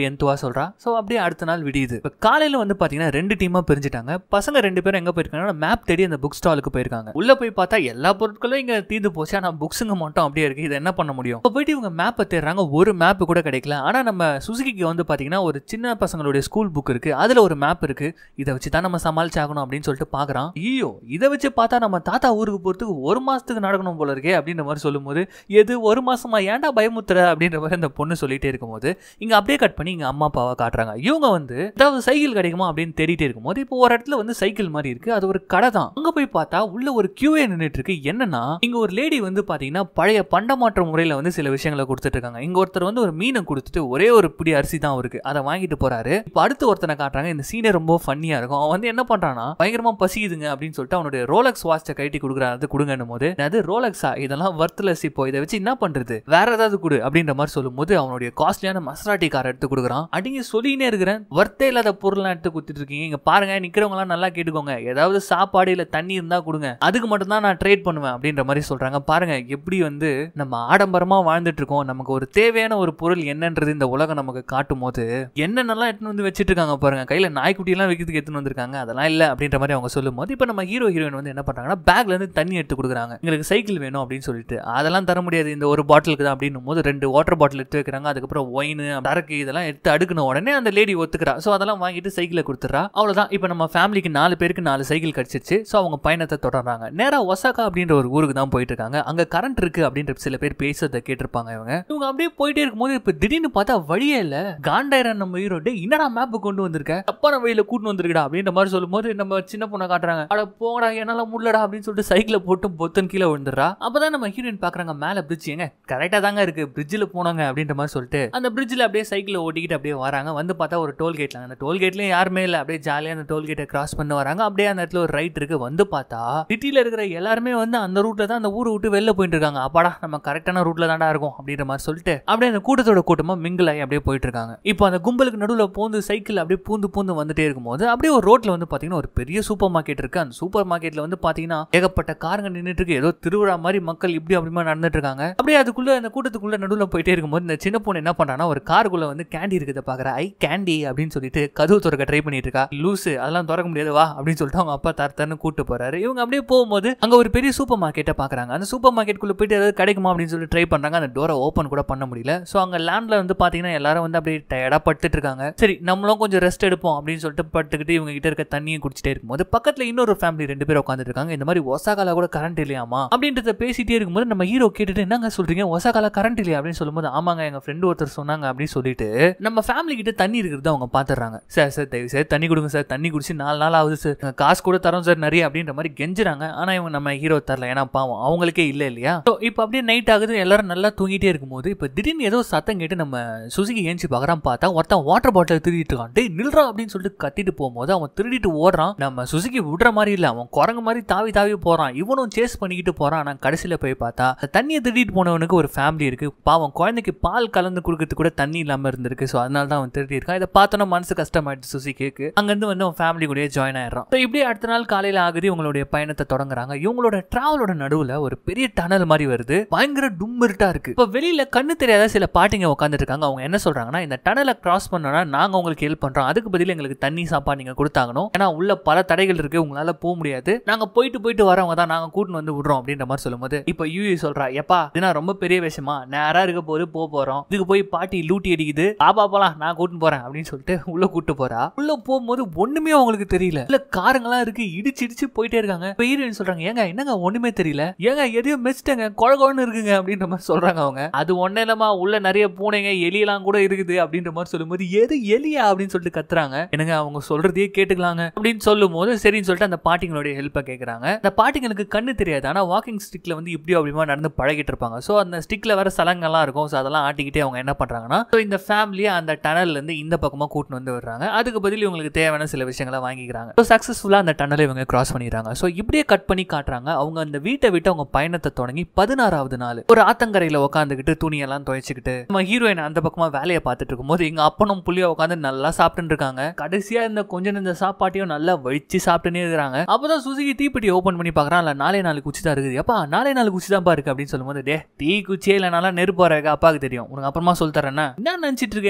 எந்துவா சொல்றா ஸோ அப்படியே அடுத்த நாள் விடியுது இப்போ காலையில வந்து பாத்தீங்கன்னா ரெண்டு டீமா பிரிஞ்சுட்டாங்க பசங்க ரெண்டு பேரும் எங்க போயிருக்காங்கன்னா மேப் தேடி அந்த புக் ஸ்டாலுக்கு போயிருக்காங்க உள்ள போய் பார்த்தா எல்லா பொருட்களும் இங்க தீர்ந்து போச்சு ஆனா புக்ஸுங்க மட்டும் அப்படியே இருக்கு இது என்ன பண்ண முடியும் இப்போ போயிட்டு இவங்க மேப்பை தேடுறாங்க ஒரு மேப் கூட கிடைக்கல ஆனா நம்ம சுசுகிக்கு வந்து பாத்தீங்கன்னா ஒரு சின்ன பசங்களுடைய ஸ்கூல் புக் இருக்கு அதுல ஒரு மேப் இருக்கு இதை வச்சு தான் நம்ம சமாளிச்சாகணும் அப்படின்னு சொல்லிட்டு பாக்குறான் ஐயோ இதை வச்சு பார்த்தா நம்ம தாத்தா ஊருக்கு போறதுக்கு ஒரு மாசத்துக்கு நடக்கணும் போல இருக்கே அப்படின்ற மாதிரி சொல்லும்போது எது ஒரு மாசமா ஏன்டா பயமுத்துற அப்படின்ற மாதிரி அந்த பொண்ணு சொல்லிட்டே இருக்கும்போது இங்க அப்படியே கட் பண்ணி இங்க அம்மா அப்பாவை காட்டுறாங்க இவங்க வந்து ஏதாவது சைக்கிள் கிடைக்குமா அப்படின்னு தேடிட்டே இருக்கும்போது இப்போ ஒரு இடத்துல வந்து சைக்கிள் மாதிரி இருக்கு அது ஒரு கடை தான் அங்க போய் பார்த்தா உள்ள ஒரு கியூஏ நின்றுட்டு இருக்கு என்னன்னா இங்க ஒரு லேடி வந்து பாத்தீங்கன்னா பழைய பண்டமாற்ற முறையில வந்து சில விஷயங்களை கொடுத்துட்டு இருக்காங்க இங்க ஒருத்தர் வந்து ஒரு மீனை கொடுத்துட்டு ஒரே ஒரு பிடி அரிசி தான் இருக்கு அதை வாங்கிட்டு போறாரு இப்போ அடுத்து ஒருத்தனை காட்டுறாங்க இந்த சீனே ரொம்ப ஃபன்னியா இருக்கும் அவன் வந்து என்ன பண்றானா பயங்கரமா பசிக்குதுங்க அப்படின்னு சொல்லிட்டு அவனுடைய ரோலக்ஸ் வாட்சை கட்டி கொடுக்குறான் அது கொடுங்கன்னும் போது அது ரோலக்ஸா இதெல்லாம் வர்த்லெஸ் இப்போ இதை வச்சு என்ன பண்றது வேற ஏதாவது கொடு அப்படின்ற மாதிரி சொல்லும்போது அவனுடைய காஸ்ட்லியான மசராட்டி காரை எடுத்து கொடுக்குறான் அடிங்க சொல்லினே இருக்கிறேன் வர்த்தே இல்லாத பொருள்லாம் எடுத்து கொடுத்துட்டு இருக்கீங்க இங்க பாருங்க நிக்கிறவங்க எல்லாம் நல்லா கேட்டுக்கோங்க ஏதாவது சாப்பாடு இல்ல தண்ணி இருந்தா கொடுங்க அதுக்கு மட்டும் தான் நான் ட்ரேட் பண்ணுவேன் அப்படின்ற மாதிரி சொல்றாங்க பாருங்க எப்படி வந்து நம்ம ஆடம்பரமா வாழ்ந்துட்டு இருக்கோம் நமக்கு ஒரு தேவையான ஒரு பொருள் என்னன்றது இந்த உலகம் நமக்கு காட்டும் போது என்னென்னலாம் எடுத்துன்னு வந்து வச்சிட்டு இருக்காங்க பாருங்க கையில நாய்க்குட்டி எல்லாம் வைக்கிறதுக்கு எடுத்துன்னு வந்திருக்காங்க அதெல்லாம் இல்ல அப்படின்ற மாதிரி அவங்க சொல்லும் போது இப்போ நம்ம ஹீரோ ஹீரோயின் வந்து என்ன பண்றாங்கன்னா பேக்ல இருந்து தண்ணி எடுத்து கொடுக்குறாங்க எங்களுக்கு சைக்கிள் வேணும் அப்படின்னு சொல்லிட்டு அதெல்லாம் தர முடியாது இந்த ஒரு பாட்டிலுக்கு தான் அப்படின்னும் போது ரெண்டு வாட்டர் பாட்டில் எடுத்து வைக்கிறாங்க அதுக்கப்புறம் ஒயின் சரக்கு இதெல்லாம் எடுத்து அடுக்கின உடனே அந்த லேடி ஒத்துக்கிறா ஸோ அதெல்லாம் வாங்கிட்டு சைக்கிளை கொடுத்துறா அவ்வளவுதான் இப்போ நம்ம ஃபேமிலிக்கு நாலு பேருக்கு நாலு சைக்கிள் கிடைச்சிச்சு ஸோ அவங்க பயணத்தை தொடர்றாங்க நேரா ஒசாக்கா அப்படின்ற ஒரு ஊருக்கு தான் போயிட்டு இருக்காங்க அங்க கரண்ட் இருக்கு அப்படின்ற சில பேர் பேசுறதை கேட்டிருப்பாங்க இவங்க இவங்க அப்படியே போயிட்டே இருக்கும்போது இப்போ திடீர்னு பார்த்தா வழியே இல்ல காண்டாயிரம் நம்ம ஹீரோ டே என்னடா மேப் கொண்டு வந்திருக்க தப்பான வழியில கூட்டு வந்திருக்கடா அப்படின்ற மாதிரி சொல்லும்போது நம்ம சின்ன பொண்ணை காட்டுறாங்க அட போங்கடா என்னால முடியலடா அப்படின்னு சொல்லிட்டு சைக்கிளை போட்டு பொத்தன் கீழே விழுந்துடுறா அப்பதான் நம்ம ஹீரோயின் பாக்குறாங்க மேல பிரிட்ஜ் எங்க கரெக்டா தாங்க இருக்கு பிரிட்ஜில் போனாங்க அப்படின்ற மாதிரி சொல்லிட்டு அந்த பிரிட்ஜில் அப்படியே சைக்கிளை ஓட்டிக்கிட்டு அப்படியே வராங்க வந்து பார்த்தா ஒரு டோல் கேட்ல அந்த டோல் கேட்லயும் யாருமே இல்லை அப்படியே ஜாலியாக அந்த டோல் கேட்டை கிராஸ் பண்ண வராங்க அப்படியே அந்த இடத்துல ஒரு ரைட் இருக்கு வந்து பார்த்தா சிட்டில இருக்கிற எல்லாருமே வந்து அந்த ரூட்ல தான் அந்த ஊரை விட்டு வெளில போயிட்டு இருக்காங்க அப்பாடா நம்ம கரெக்டான ரூட்ல தான்டா இருக்கும் அப்படின்ற மாதிரி சொல்லிட்டு அப்படியே அந்த கூட்டத்தோட கூட்டமா மிங்கிள் ஆகி அப்படியே போயிட்டு இருக்காங்க இப்போ அந்த கும்பலுக்கு நடுவில் பூந்து சைக்கிள் அப்படியே பூந்து பூந்து வந்துட்டே இருக்கும்போது அப்படியே ஒரு ரோட்ல வந்து பாத்தீங்கன்னா ஒரு பெரிய சூப்பர் மார்க்கெட் இருக்கு அந்த சூப்பர் மார்க்கெட்ல வந்து பாத்தீங்கன்னா ஏகப்பட்ட காருங்க நின்றுட்டு இருக்கு ஏதோ திருவிழா மாதிரி மக்கள் இப்படி அப்படிமா நடந்துட்டு இருக்காங்க அப்படியே அதுக்குள்ள அந்த கூட்டத்துக்குள்ள நடுவில் போயிட்டே இருக்கும்போது இந்த சின்ன பொண்ணு என்ன பண்றான்னா ஒரு காருக்குள்ள வந்து கேண்டி இருக்குத பாக்குற ஐ கேண்டி அப்படின்னு சொல்லிட்டு கதவு திறக்க ட்ரை பண்ணிட்டு இருக்கா லூசு அதெல்லாம் திறக்க முடியாது வா அப்படின்னு சொல்லிட்டு அவங்க அப்பா தர தரன்னு கூட்டு போறாரு இவங்க அப்படியே போகும்போது அங்க ஒரு பெரிய சூப்பர் மார்க்கெட்டை பாக்குறாங்க அந்த சூப்பர் மார்க்கெட்டுக்குள்ள போயிட்டு ஏதாவது கிடைக்குமா அப்படின்னு சொல்லி ட்ரை பண்றாங்க அந்த டோரை ஓப்பன் கூட பண்ண முடியல ஸோ அங்க லேண்ட்ல வந்து பாத்தீங்கன்னா எல்லாரும் வந்து அப்படியே டயர்டா படுத்துட்டு இருக்காங்க சரி நம்மளும் கொஞ்சம் ரெஸ்ட் எடுப்போம் அப்படின்னு சொல்லிட்டு படுத்துக்கிட்டு இவங்க கிட்ட இருக்க தண்ணியை குடிச்சிட்டே இருக்கும்போது பக்கத்துல இன்னொரு ஃபேமிலி ரெண்டு பேர் உட்காந்துட்டு இருக்காங்க இந்த மாதிரி ஒசாகால கூட கரண்ட் இல்லையாமா அப்படின்றத பேசிட்டே இருக்கும்போது நம்ம ஹீரோ கேட்டுட்டு என்னங்க சொல்றீங்க ஒசாகால கரண்ட் இல்லையா அப்படின்னு சொல்லும்போது ஆமாங்க எங்க ஃப்ரெண்டு ஒருத்தர் சொன்னாங்க அப்படின்னு சொல்லிட்டு நம்ம ஃபேமிலி கிட்ட தண்ணி இருக்கிறத அவங்க பாத்துறாங்க சார் சார் தயவு சார் தண்ணி கொடுங்க சார் தண்ணி குடிச்சு நாலு நாள் ஆகுது சார் நாங்க காசு கூட தரோம் சார் நிறைய அப்படின்ற மாதிரி கெஞ்சுறாங்க ஆனா இவங்க நம்ம ஹீரோ தரல ஏன்னா பாவம் அவங்களுக்கே இல்ல இல்லையா ஸோ இப்போ அப்படியே நைட் ஆகுது எல்லாரும் நல்லா தூங்கிட்டே இருக்கும்போது இப்போ திடீர்னு ஏதோ சத்தம் கேட்டு நம்ம சுசுகி ஏஞ்சி பார்க்கறான் பார்த்தா ஒருத்தன் வாட்டர் பாட்டில் திருடிட்டு இருக்கான் டேய் நில்றா அப்படின்னு சொல்லிட்டு கத்திட்டு போகும்போது அவன் திருடிட்டு ஓடுறான் நம்ம சுசுகி விடுற மாதிரி இல்ல அவன் குரங்கு மாதிரி தாவி தாவி போறான் இவனும் சேஸ் பண்ணிக்கிட்டு போறான் ஆனா கடைசியில போய் பார்த்தா அந்த தண்ணியை திருடிட்டு போனவனுக்கு ஒரு ஃபேமிலி இருக்கு பாவம் குழந்தைக்கு பால் கலந்து கொடுக்கறதுக்கு கூட தண்ணி இல்லாம இருந்திருக்கு ஸோ அதனால தான் அவன் திருடி இருக்கான் இதை பார்த்தோன்னா மனசு கஷ்டமாயிடுச்சு சுசுகிக்கு அங்கிருந்து வந்து அவன் ஃபேமிலி கூடயே ஜாயின் ஆயிடுறான் ஸோ இப்படியே அடுத்த நாள் காலையில ஆகுது இவங்களுடைய பயணத்தை தொடங்குறாங்க இவங்களோட டிராவலோட நடுவுல ஒரு பெரிய டனல் மாதிரி வருது பயங்கர டும்மிருட்டா இருக்கு இப்போ வெளியில கண்ணு தெரியாத சில பாட்டிங்க உட்காந்துட்டு இருக்காங்க அவங்க என்ன சொல்றாங்கன்னா இந்த டனலை கிராஸ் பண்ணோம்னா நாங்க உங்களுக்கு ஹெல்ப் பண்றோம் அதுக்கு பதில் எங்களுக்கு தண்ணி சாப்பாடு நீங்க கொடுத்தாங்கணும் ஏன்னா உள்ள பல தடைகள் இருக்கு உங்களால போக முடியாது நாங்க போயிட்டு போயிட்டு வரவங்க தான் நாங்க கூட்டின்னு வந்து விடுறோம் அப்படின்ற மாதிரி சொல்லும்போது இப்போ யூஏ சொல்றா எப்பா இதுனா ரொம்ப பெரிய விஷயமா நேரா இருக்க போது போக போறோம் இதுக்கு போய் பாட்டி லூட்டி அடிக்குது பாப்பா போலாம் நான் கூட்டின்னு போறேன் அப்படின்னு சொல்லிட்டு உள்ள கூட்டு போறா உள்ள போகும்போது ஒண்ணுமே அவங்களுக்கு தெரியல இல்ல காருங்கெல்லாம் இருக்கு இடிச்சு இடிச்சு போயிட்டே இருக்காங்க இப்போ ஹீரோயின் சொல்றாங்க ஏங்க என்னங்க ஒண்ணுமே தெரியல ஏங்க எதையோ மிச்சிட்டங்க குழகுன்னு இருக்குங்க அப்படின்ற மாதிரி சொல்றாங்க அவங்க அது ஒண்ணே இல்லமா உள்ள நிறைய பூனைங்க எலியெல்லாம் கூட இருக்குது அப்படின்ற மாதிரி சொல்லும்போது எது எலியா அப்படின்னு சொல்லிட்டு கத்துறாங்க எனக்கு அவங்க சொல்றதையே கேட்டுக்கலாங்க அப்படின்னு சொல்லும் போது சரின்னு சொல்லிட்டு அந்த பாட்டிங்களுடைய ஹெல்ப்பை கேட்கறாங்க அந்த பாட்டிங்களுக்கு கண்ணு தெரியாது ஆனா வாக்கிங் ஸ்டிக்ல வந்து இப்படி அப்படிமா நடந்து பழகிட்டு இருப்பாங்க ஸோ அந்த ஸ்டிக்ல வர சலங்கெல்லாம் இருக்கும் ஸோ அதெல்லாம் ஆட்டிக்கிட்டே அவங்க என்ன பண்றாங்கன்னா ஸோ இந்த ஃபேமிலியை அந்த டனல்ல இருந்து இந்த பக்கமா கூட்டின்னு வந்து விடுறாங்க அதுக்கு பதில் இவங்களுக்கு தேவையான சில விஷயங்களை வாங்கிக்கிறாங்க ஸோ சக்ஸஸ்ஃபுல்லா அந்த டனலை இவங்க கிராஸ் பண்ணிடுறாங்க ஸோ இப்படியே கட் பண்ணி காட்டுறாங்க அவங்க அந்த வீட்டை விட்டு அவங்க பயணத்தை தொடங்கி பதினாறாவது நாள் ஒரு ஆத்தங்கரையில உட்காந்துக்கிட்டு துணியெல்லாம் துவைச்சிக்கிட்டு நம்ம ஹீரோயின் அந்த பக்கமா வேலையை பார்த்துட்டு இருக்கும்போது எங்க அப்பனும் புள்ளிய உட்காந்து நல்லா சாப்பிட்டு இருக்காங்க கடைசியா இந்த கொஞ்சம் இந்த சாப்பாட்டையும் நல்லா வச்சு சாப்பிட்டுனே இருக்கிறாங்க அப்பதான் சுசுகி தீப்பெட்டி ஓபன் பண்ணி பாக்குறான் இல்ல நாலே நாலு குச்சி தான் இருக்குது எப்பா நாலே நாலு குச்சி தான் இருக்கு அப்படின்னு சொல்லும்போது டே டீ குச்சியே இல்ல நல்லா நெருப்பு வர அப்பாவுக்கு தெரியும் உனக்கு அப்புறமா சொல்லி தரேன்னா என்ன நினைச்சிட்டு இருக்க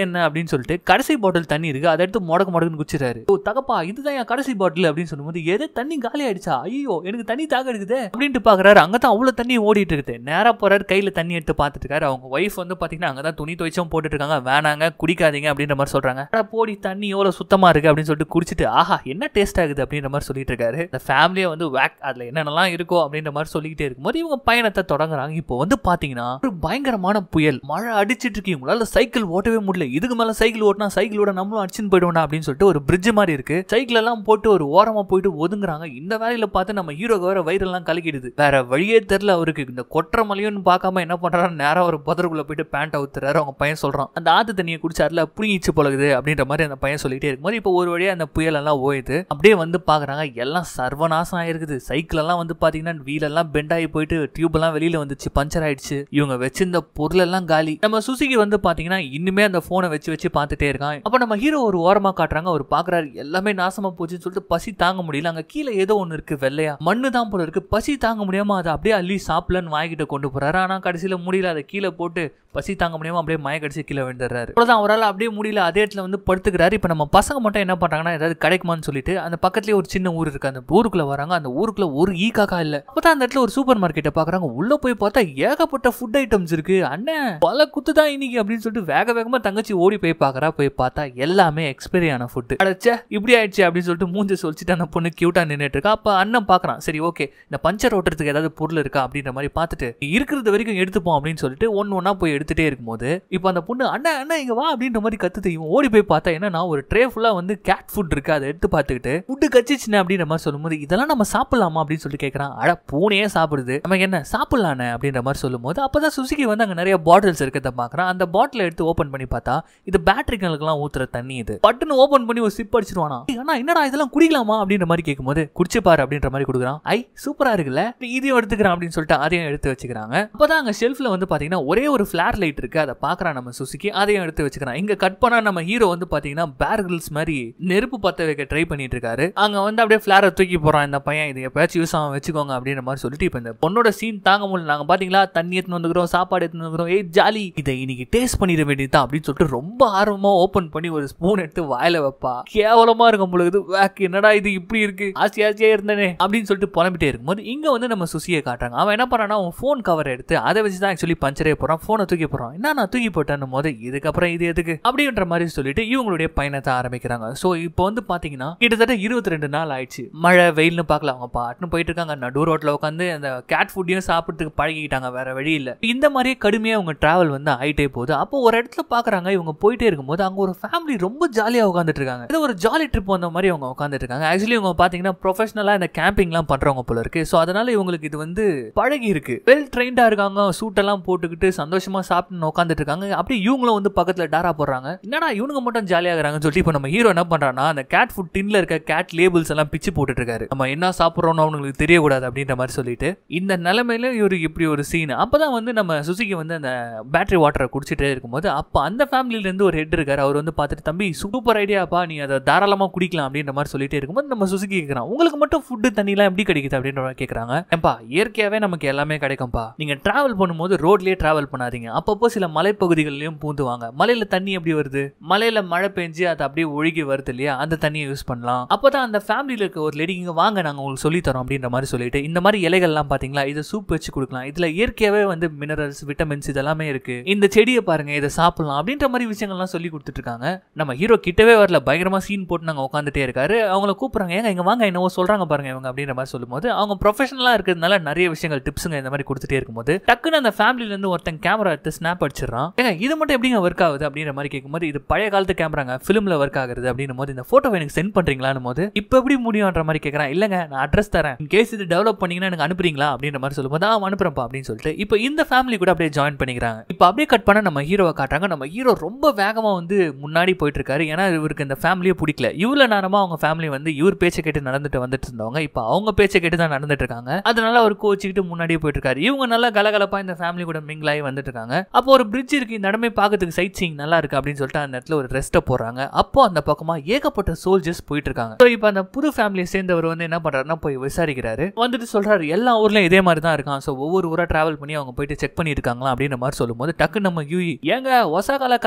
என்ன அப்படின்னு சொல்லிட்டு கடைசி பாட்டில் தண்ணி இருக்கு அதை எடுத்து முடக்கு முடக்குன்னு குச்சிறாரு ஓ தகப்பா இதுதான் என் கடைசி பாட்டில் அப்படின்னு சொல்லும்போது எது தண்ணி காலி ஆயிடுச்சா ஐயோ எனக்கு தண்ணி தாக எடுக்குது அப்படின்ட்டு பாக்குறாரு அங்கதான் அவ்வளவு தண்ணி ஓடிட்டு இருக்குது நேரா போறாரு கையில தண்ணி எடுத்து பார்த்துட்டு இருக்காரு அவங்க ஒய்ஃப் வந்து பாத்தீங்கன்னா அங்கதான் துணி துவைச்சும் போட்டுட்டு இருக்காங்க வேணாங்க குடிக்காதீங்க அப்படின்ற மாதிரி சொல்றாங்க அட போடி தண்ணி எவ்வளவு சுத்தமா இருக்கு அப்படின்னு சொல்லிட்டு குடிச்சிட்டு ஆஹா என்ன டேஸ்ட் ஆகுது அப்படின்ற மாதிரி சொல்லிட்டு இருக்காரு இந்த ஃபேமிலியை வந்து வேக் அதுல என்னென்னலாம் இருக்கோ அப்படின்ற மாதிரி சொல்லிக்கிட்டே இருக்கும்போது இவங்க பயணத்தை தொடங்குறாங்க இப்போ வந்து பாத்தீங்கன்னா ஒரு பயங்கரமான புயல் மழை அடிச்சிட்டு இருக்கு உங்களால சைக்கிள் ஓட்டவே முடியல இதுக்கு மேல சைக்கிள் ஓட்டினா சைக்கிளோட நம்மளும் அடிச்சுன்னு போயிடுவோம் அப்படின்னு சொல்லிட்டு ஒரு பிரிட்ஜ் மாதிரி இருக்கு சைக்கிள் எல்லாம் போட்டு ஒரு ஓரமா போயிட்டு ஒதுங்குறாங்க இந்த வேலையில பார்த்து நம்ம ஹீரோக்கு வேற வயிறெல்லாம் கலக்கிடுது வேற வழியே தெரியல அவருக்கு இந்த கொற்ற மலையும் பார்க்காம என்ன பண்றாரு நேரா ஒரு புதருக்குள்ள போயிட்டு பேண்ட் அவுத்துறாரு அவங்க பையன் சொல்றான் அந்த ஆத்து தண்ணியை குடிச்சாருல புரியிச்சு போலகுது அப்படின்ற மாதிரி அந்த பையன் சொல்லிட்டே இருக்கும்போது இப்போ ஒரு வழியா அந்த புயல் எல்லாம் ஓயுது அப்படியே வந்து பாக்குறாங்க எல்லாம் சர்வநாசம் ஆயிருக்குது சைக்கிள் எல்லாம் வந்து பாத்தீங்கன்னா வீல் எல்லாம் பெண்ட் ஆகி போயிட்டு டியூப் எல்லாம் வெளியில வந்துச்சு பஞ்சர் ஆயிடுச்சு இவங்க வச்சிருந்த பொருள் எல்லாம் காலி நம்ம சுசுகி வந்து பாத்தீங்கன்னா இன்னுமே அந்த போனை வச்சு வச்சு பார்த்துட்டே இருக்கான் அப்ப நம்ம ஹீரோ ஒரு ஓரமா காட்டுறாங்க அவர் பாக்குறாரு எல்லாமே நாசமா போச்சுன்னு சொல்லிட்டு பசி தாங்க முடியல அங்க கீழே ஏதோ ஒண்ணு இருக்கு வெள்ளையா மண்ணு தான் போல இருக்கு பசி தாங்க முடியாம அதை அப்படியே அள்ளி சாப்பிடலன்னு வாங்கிட்டு கொண்டு போறாரு ஆனா கடைசியில முடியல அதை கீழே போட்டு பசி தாங்க முடியாம அப்படியே மய கடிச்சு கீழே விழுந்துறாரு அவ்வளவுதான் அவரால் அப்படியே முடியல அதே இடத்துல வந்து படுத்துக்கிறாரு இப்ப நம்ம பசங்க மட்டும் என்ன பண்றாங்கன்னா ஏதாவது கிடைக்குமான்னு சொல்லிட்டு அந்த பக்கத்துலயே ஒரு சின்ன ஊர் இருக்கு அந்த ஊருக்குள்ள வராங்க அந்த ஊருக்குள்ள ஒரு ஈ காக்கா இல்ல அப்பதான் அந்த இடத்துல ஒரு சூப்பர் மார்க்கெட்டை பாக்குறாங்க உள்ள போய் பார்த்தா ஏகப்பட்ட ஃபுட் ஐட்டம்ஸ் இருக்கு அண்ணன் பல குத்து தான் இன்னைக்கு அப்படின்னு சொல்லிட்டு வேக வேகமா தங்கச்சி ஓடி போய் பாக்குறா போய் பார்த்தா எல்லாமே எக்ஸ்பைரி ஆன ஃபுட் அடைச்சே இப்படி ஆயிடுச்சு அப்படின்னு சொல்லிட்டு மூஞ்சி சொல்லிச்சுட்டு அந்த பொண்ணு கியூட்டா நின்னுட்டு இருக்கா அப்ப அண்ணன் பாக்குறான் சரி ஓகே இந்த பஞ்சர் ஓட்டுறதுக்கு ஏதாவது பொருள் இருக்கா அப்படின்ற மாதிரி பார்த்துட்டு இருக்கிறது வரைக்கும் எடுத்துப்போம் அப்படின்னு சொல்லிட்டு ஒன்னு ஒன்னா போய் எடுத்துட்டே இருக்கும்போது இப்போ அந்த பொண்ணு அண்ணா அண்ணா இங்க வா அப்படின்ற மாதிரி கத்துது இவன் ஓடி போய் பார்த்தா என்னன்னா ஒரு ட்ரே ஃபுல்லா வந்து கேட் ஃபுட் இருக்கு அதை எடுத்து பார்த்துக்கிட்டு ஃபுட்டு கச்சிச்சுன்னு அப்படின்ற மாதிரி சொல்லும்போது இதெல்லாம் நம்ம சாப்பிடலாமா அப்படின்னு சொல்லிட்டு கேட்கறான் அட பூனையே சாப்பிடுது நமக்கு என்ன சாப்பிடலானே அப்படின்ற மாதிரி சொல்லும்போது அப்பதான் சுசுகி வந்து அங்க நிறைய பாட்டில்ஸ் இருக்கிறத பாக்குறான் அந்த பாட்டில் எடுத்து ஓபன் பண்ணி பார்த்தா இது பேட்டரிகளுக்கெல்லாம் ஊத்துற தண்ணி இது பட்டுன்னு ஓபன் பண்ணி ஒரு சிப் அடிச்சிருவானா "ஏய், அண்ணா என்னடா இதெல்லாம் குடிக்கலாமா அப்படின்ற மாதிரி கேட்கும்போது குடிச்சு பாரு அப்படின்ற மாதிரி கொடுக்குறான் ஐ சூப்பரா இருக்குல்ல இதையும் எடுத்துக்கிறான் அப்படின்னு சொல்லிட்டு அதையும் எடுத்து வச்சுக்கிறாங்க அப்பதான் அங்க ஷெல்ஃப்ல வந்து பாத்தீங்கன்னா ஒரே ஒரு ஃபிளார் லைட் இருக்கு அதை பாக்குறான் நம்ம சுசுகி அதையும் எடுத்து வச்சுக்கிறான் இங்க கட் பண்ணா நம்ம ஹீரோ வந்து பாத்தீங்கன்னா பேர் கிரில்ஸ் மாதிரி நெருப்பு பத்த வைக்க ட்ரை பண்ணிட்டு இருக்காரு அங்க வந்து அப்படியே ஃபிளாரை தூக்கி போறான் இந்த பையன் இது எப்பயாச்சும் யூஸ் ஆகும் வச்சுக்கோங்க அப்படின்ற மாதிரி சொல்லிட்டு இப்போ இந்த பொண்ணோட சீன் தாங்க முடியல நாங்க பாத்தீங்களா தண்ணி எடுத்துன்னு வந்துக்கிறோம் சாப்பாடு எடுத்துன்னு வந்துக்கிறோம் ஏய் ஜாலி இதை இன்னைக்கு டேஸ்ட் பண்ணிட வேண்டியதுதான் அப்படின்னு சொல்லிட்டு ரொம்ப ஆர்வமா ஓபன் பண்ணி ஒரு ஸ்பூன் எடுத்து வாயில வைப்பா கேவலமா இருக்கும் பொழுது வேக் என்னடா இது இப்படி இருக்கு ஆசி ஆசியா இருந்தனே அப்படின்னு சொல்லிட்டு புலம்பிட்டே இருக்கும்போது இங்க வந்து நம்ம சுசியை காட்டுறாங்க அவன் என்ன பண்றான்னா அவன் ஃபோன் கவர் எடுத்து அதை வச்சு தான் ஆக்சுவலி பஞ்சரே போறான் ஃபோனை தூக்கி போறான் என்ன நான் தூக்கி போட்டேன்னு போது இதுக்கப்புறம் இது எதுக்கு அப்படின்ற மாதிரி சொல்லிட்டு இவங்களுடைய பயணத்தை ஆரம்பிக்கிறாங்க ஸோ இப்போ வந்து பாத்தீங்கன்னா கிட்டத்தட்ட இருபத்தி ரெண்டு நாள் ஆயிடுச்சு மழை வெயில்னு பார்க்கல அவங்க பாட்டுன்னு போயிட்டு இருக்காங்க நடு ரோட்ல உட்காந்து அந்த கேட் ஃபுட்டையும் சாப்பிட்றதுக்கு பழகிக்கிட்டாங்க வேற வழி இல்ல இந்த மாதிரியே கடுமையா அவங்க டிராவல் வந்து ஆயிட்டே போகுது அப்போ ஒரு இடத்துல பாக்குறாங்க இவங்க போயிட்டே இருக்கும்போது அங்க ஒரு ஃபேமிலி ரொம்ப ஜாலியா உட்காந்துட்டு இருக்காங்க இது ஒரு ஜாலி ட்ரிப் வந்த மாதிரி அவங்க உட்காந்துட்டு இருக்காங்க ஆக்சுவலி இவங்க பாத்தீங்கன்னா ப்ரொஃபஷனலா இந்த கேம்பிங்லாம் பண்றவங்க போல இருக்கு ஸோ அதனால இவங்களுக்கு இது வந்து பழகி இருக்கு வெல் ட்ரெயின்டா இருக்காங்க சூட்டெல்லாம் போட்டுக்கிட்டு சந்தோஷமா சாப்பிட்டு உட்காந்துட்டு இருக்காங்க அப்படியே இவங்களும் வந்து பக்கத்துல டாரா போடுறாங்க என்னடா இவனுங்க மட்டும் ஜாலியா இருக்கிறாங்கன்னு சொல்லிட்டு இப்போ நம்ம ஹீரோ என்ன பண்றான்னா அந்த கேட் ஃபுட் டின்ல இருக்க கேட் லேபிள்ஸ் எல்லாம் பிச்சு போட்டுட்டு இருக்காரு நம்ம என்ன சாப்பிட்றோம்னு அவங்களுக்கு தெரியக்கூடாது அப்படின்ற மாதிரி சொல்லிட்டு இந்த நிலைமையில இவரு இப்படி ஒரு சீன் அப்பதான் வந்து நம்ம சுசுகி வந்து அந்த பேட்டரி வாட்டரை குடிச்சிட்டே இருக்கும்போது அப்போ அந்த ஃபேமிலில இருந்து ஒரு ஹெட் இருக்காரு அவர் வந்து பார்த்துட்டு தம்பி சூப்பர் ஐடியாப்பா நீ அதை தாராளமா குடிக்கலாம் அப்படின்ற மாதிரி சொல்லிட்டே இருக்கும்போது நம்ம சுசுகி கேட்கறான் உங்களுக்கு மட்டும் ஃபுட்டு தண்ணிலாம் எப்படி கிடைக்குது அப்படின்ற மாதிரி கேட்கறாங்க ஏன்பா இயற்கையாவே நமக்கு எல்லாமே கிடைக்கும்பா நீங்க டிராவல் பண்ணும்போது ரோட்லயே டிராவல் பண்ணாதீங்க அப்பப்போ சில மலைப்பகுதிகள்லயும் பூந்துவாங்க மலையில தண்ணி எப்படி வருது மலையில மழை பெஞ்சு அது அப்படியே ஒழுகி வருது இல்லையா அந்த தண்ணியை யூஸ் பண்ணலாம் அப்பதான் அந்த ஃபேமிலியில இருக்க ஒரு லேடி இங்க வாங்க நாங்க உங்களுக்கு சொல்லி தரோம் அப்படின்ற மாதிரி சொல்லிட்டு இந்த மாதிரி இலைகள்லாம் பாத்தீங்களா இதை சூப் வச்சு கொடுக்கலாம் இதுல இயற்கையாவே வந்து மினரல்ஸ் விட்டமின்ஸ் இதெல்லாமே இருக்கு இந்த செடியை பாருங்க இதை சாப்பிடலாம் அப்படின்ற மாதிரி விஷயங்கள்லாம் சொல்லி கொடுத்துட்டு இருக்காங்க நம்ம ஹீரோ கிட்டவே வரல பயங்கரமா சீன் போட்டு நாங்க உட்காந்துட்டே இருக்காரு அவங்கள கூப்பிடுறாங்க ஏங்க இங்க வாங்க என்னவோ சொல்றாங்க பாருங்க இவங்க அப்படின்ற மாதிரி சொல்லும்போது அவங்க ப்ரொஃபஷனலா இருக்கிறதுனால நிறைய விஷயங்கள் டிப்ஸுங்க இந்த மாதிரி கொடுத்துட்டே இருக்கும்போது டக்குன்னு அந்த ஃபேமிலில இருந்து ஒருத்தன் கேமரா எடுத்து ஸ்னாப் அடிச்சிடறான் ஏங்க இது மட்டும் எப்படிங்க ஒர்க் ஆகுது அப்படின்ற மாதிரி கேட்கும்போது இது பழைய காலத்து கேமராங்க ஃபிலிம்ல ஒர்க் ஆகுது அப்படின்னும் போது இந்த போட்டோ எனக்கு சென்ட் பண்றீங்களான்னு போது இப்போ எப்படி முடியும்ன்ற மாதிரி கேட்கறான் இல்லங்க நான் அட்ரஸ் தரேன் இன் கேஸ் இது டெவலப் பண்ணீங்கன்னா எனக்கு அனுப்புறீங்களா அப்படின்ற மாதிரி சொல்லும்போது ஆ அனுப்புறப்பா அப்படின்னு சொல்லிட்டு இப்போ இந்த ஃபேமிலி கூட அப்படியே ஜாயின் பண்ணிக்கிறாங்க இப்போ அப்படியே கட் பண்ண நம்ம ஹீரோவை காட்டுறாங்க நம்ம ஹீரோ ரொம்ப வேகமா வந்து முன்னாடி போயிட்டு இருக்காரு ஏன்னா இவருக்கு இந்த ஃபேமிலியே பிடிக்கல இவ்வளவு நேரமா அவங்க ஃபேமிலி வந்து இவர் பேச்சை கேட்டு நடந்துட்டு வந்துட்டு இருந்தவங்க இப்போ அவங்க பேச்சை கேட்டு தான் நடந்துட்டு இருக்காங்க அதனால அவர் கோச்சிக்கிட்டு முன்னாடியே போயிட்டு இருக்காரு இவங்க நல்லா கலகலப்பா இந்த ஃபேமிலி கூட மிங்கிள் ஆகி வந்துட்டு இருக்காங்க அப்போ ஒரு பிரிட்ஜ் இருக்கு இந்த இடமே பார்க்கறதுக்கு சைட் சீங் நல்லா இருக்கு அப்படின்னு சொல்லிட்டு அந்த இடத்துல ஒரு ரெஸ்ட்டை போடுறாங்க அப்போ அந்த பக்கமா ஏகப்பட்ட சோல்ஜர்ஸ் போயிட்டு இருக்காங்க ஸோ இப்போ அந்த புது ஃபேமிலியை சேர்ந்தவர் வந்து என்ன பண்றாருன்னா போய் விசாரிக்கிறாரு வந்துட்டு சொல்றாரு எல்லா ஊர்லயும் இதே மாதிரி தான் இருக்கான் ஸோ ஒவ்வொரு ஊரா டிராவல் பண்ணி அவங்க போயிட்டு செக் பண்ணிட்டு இருக்காங்களா அப்படின்ற மாதிரி சொல்லும்போது டக்கு நம்ம யூஇ ஏங்க ஒசாகால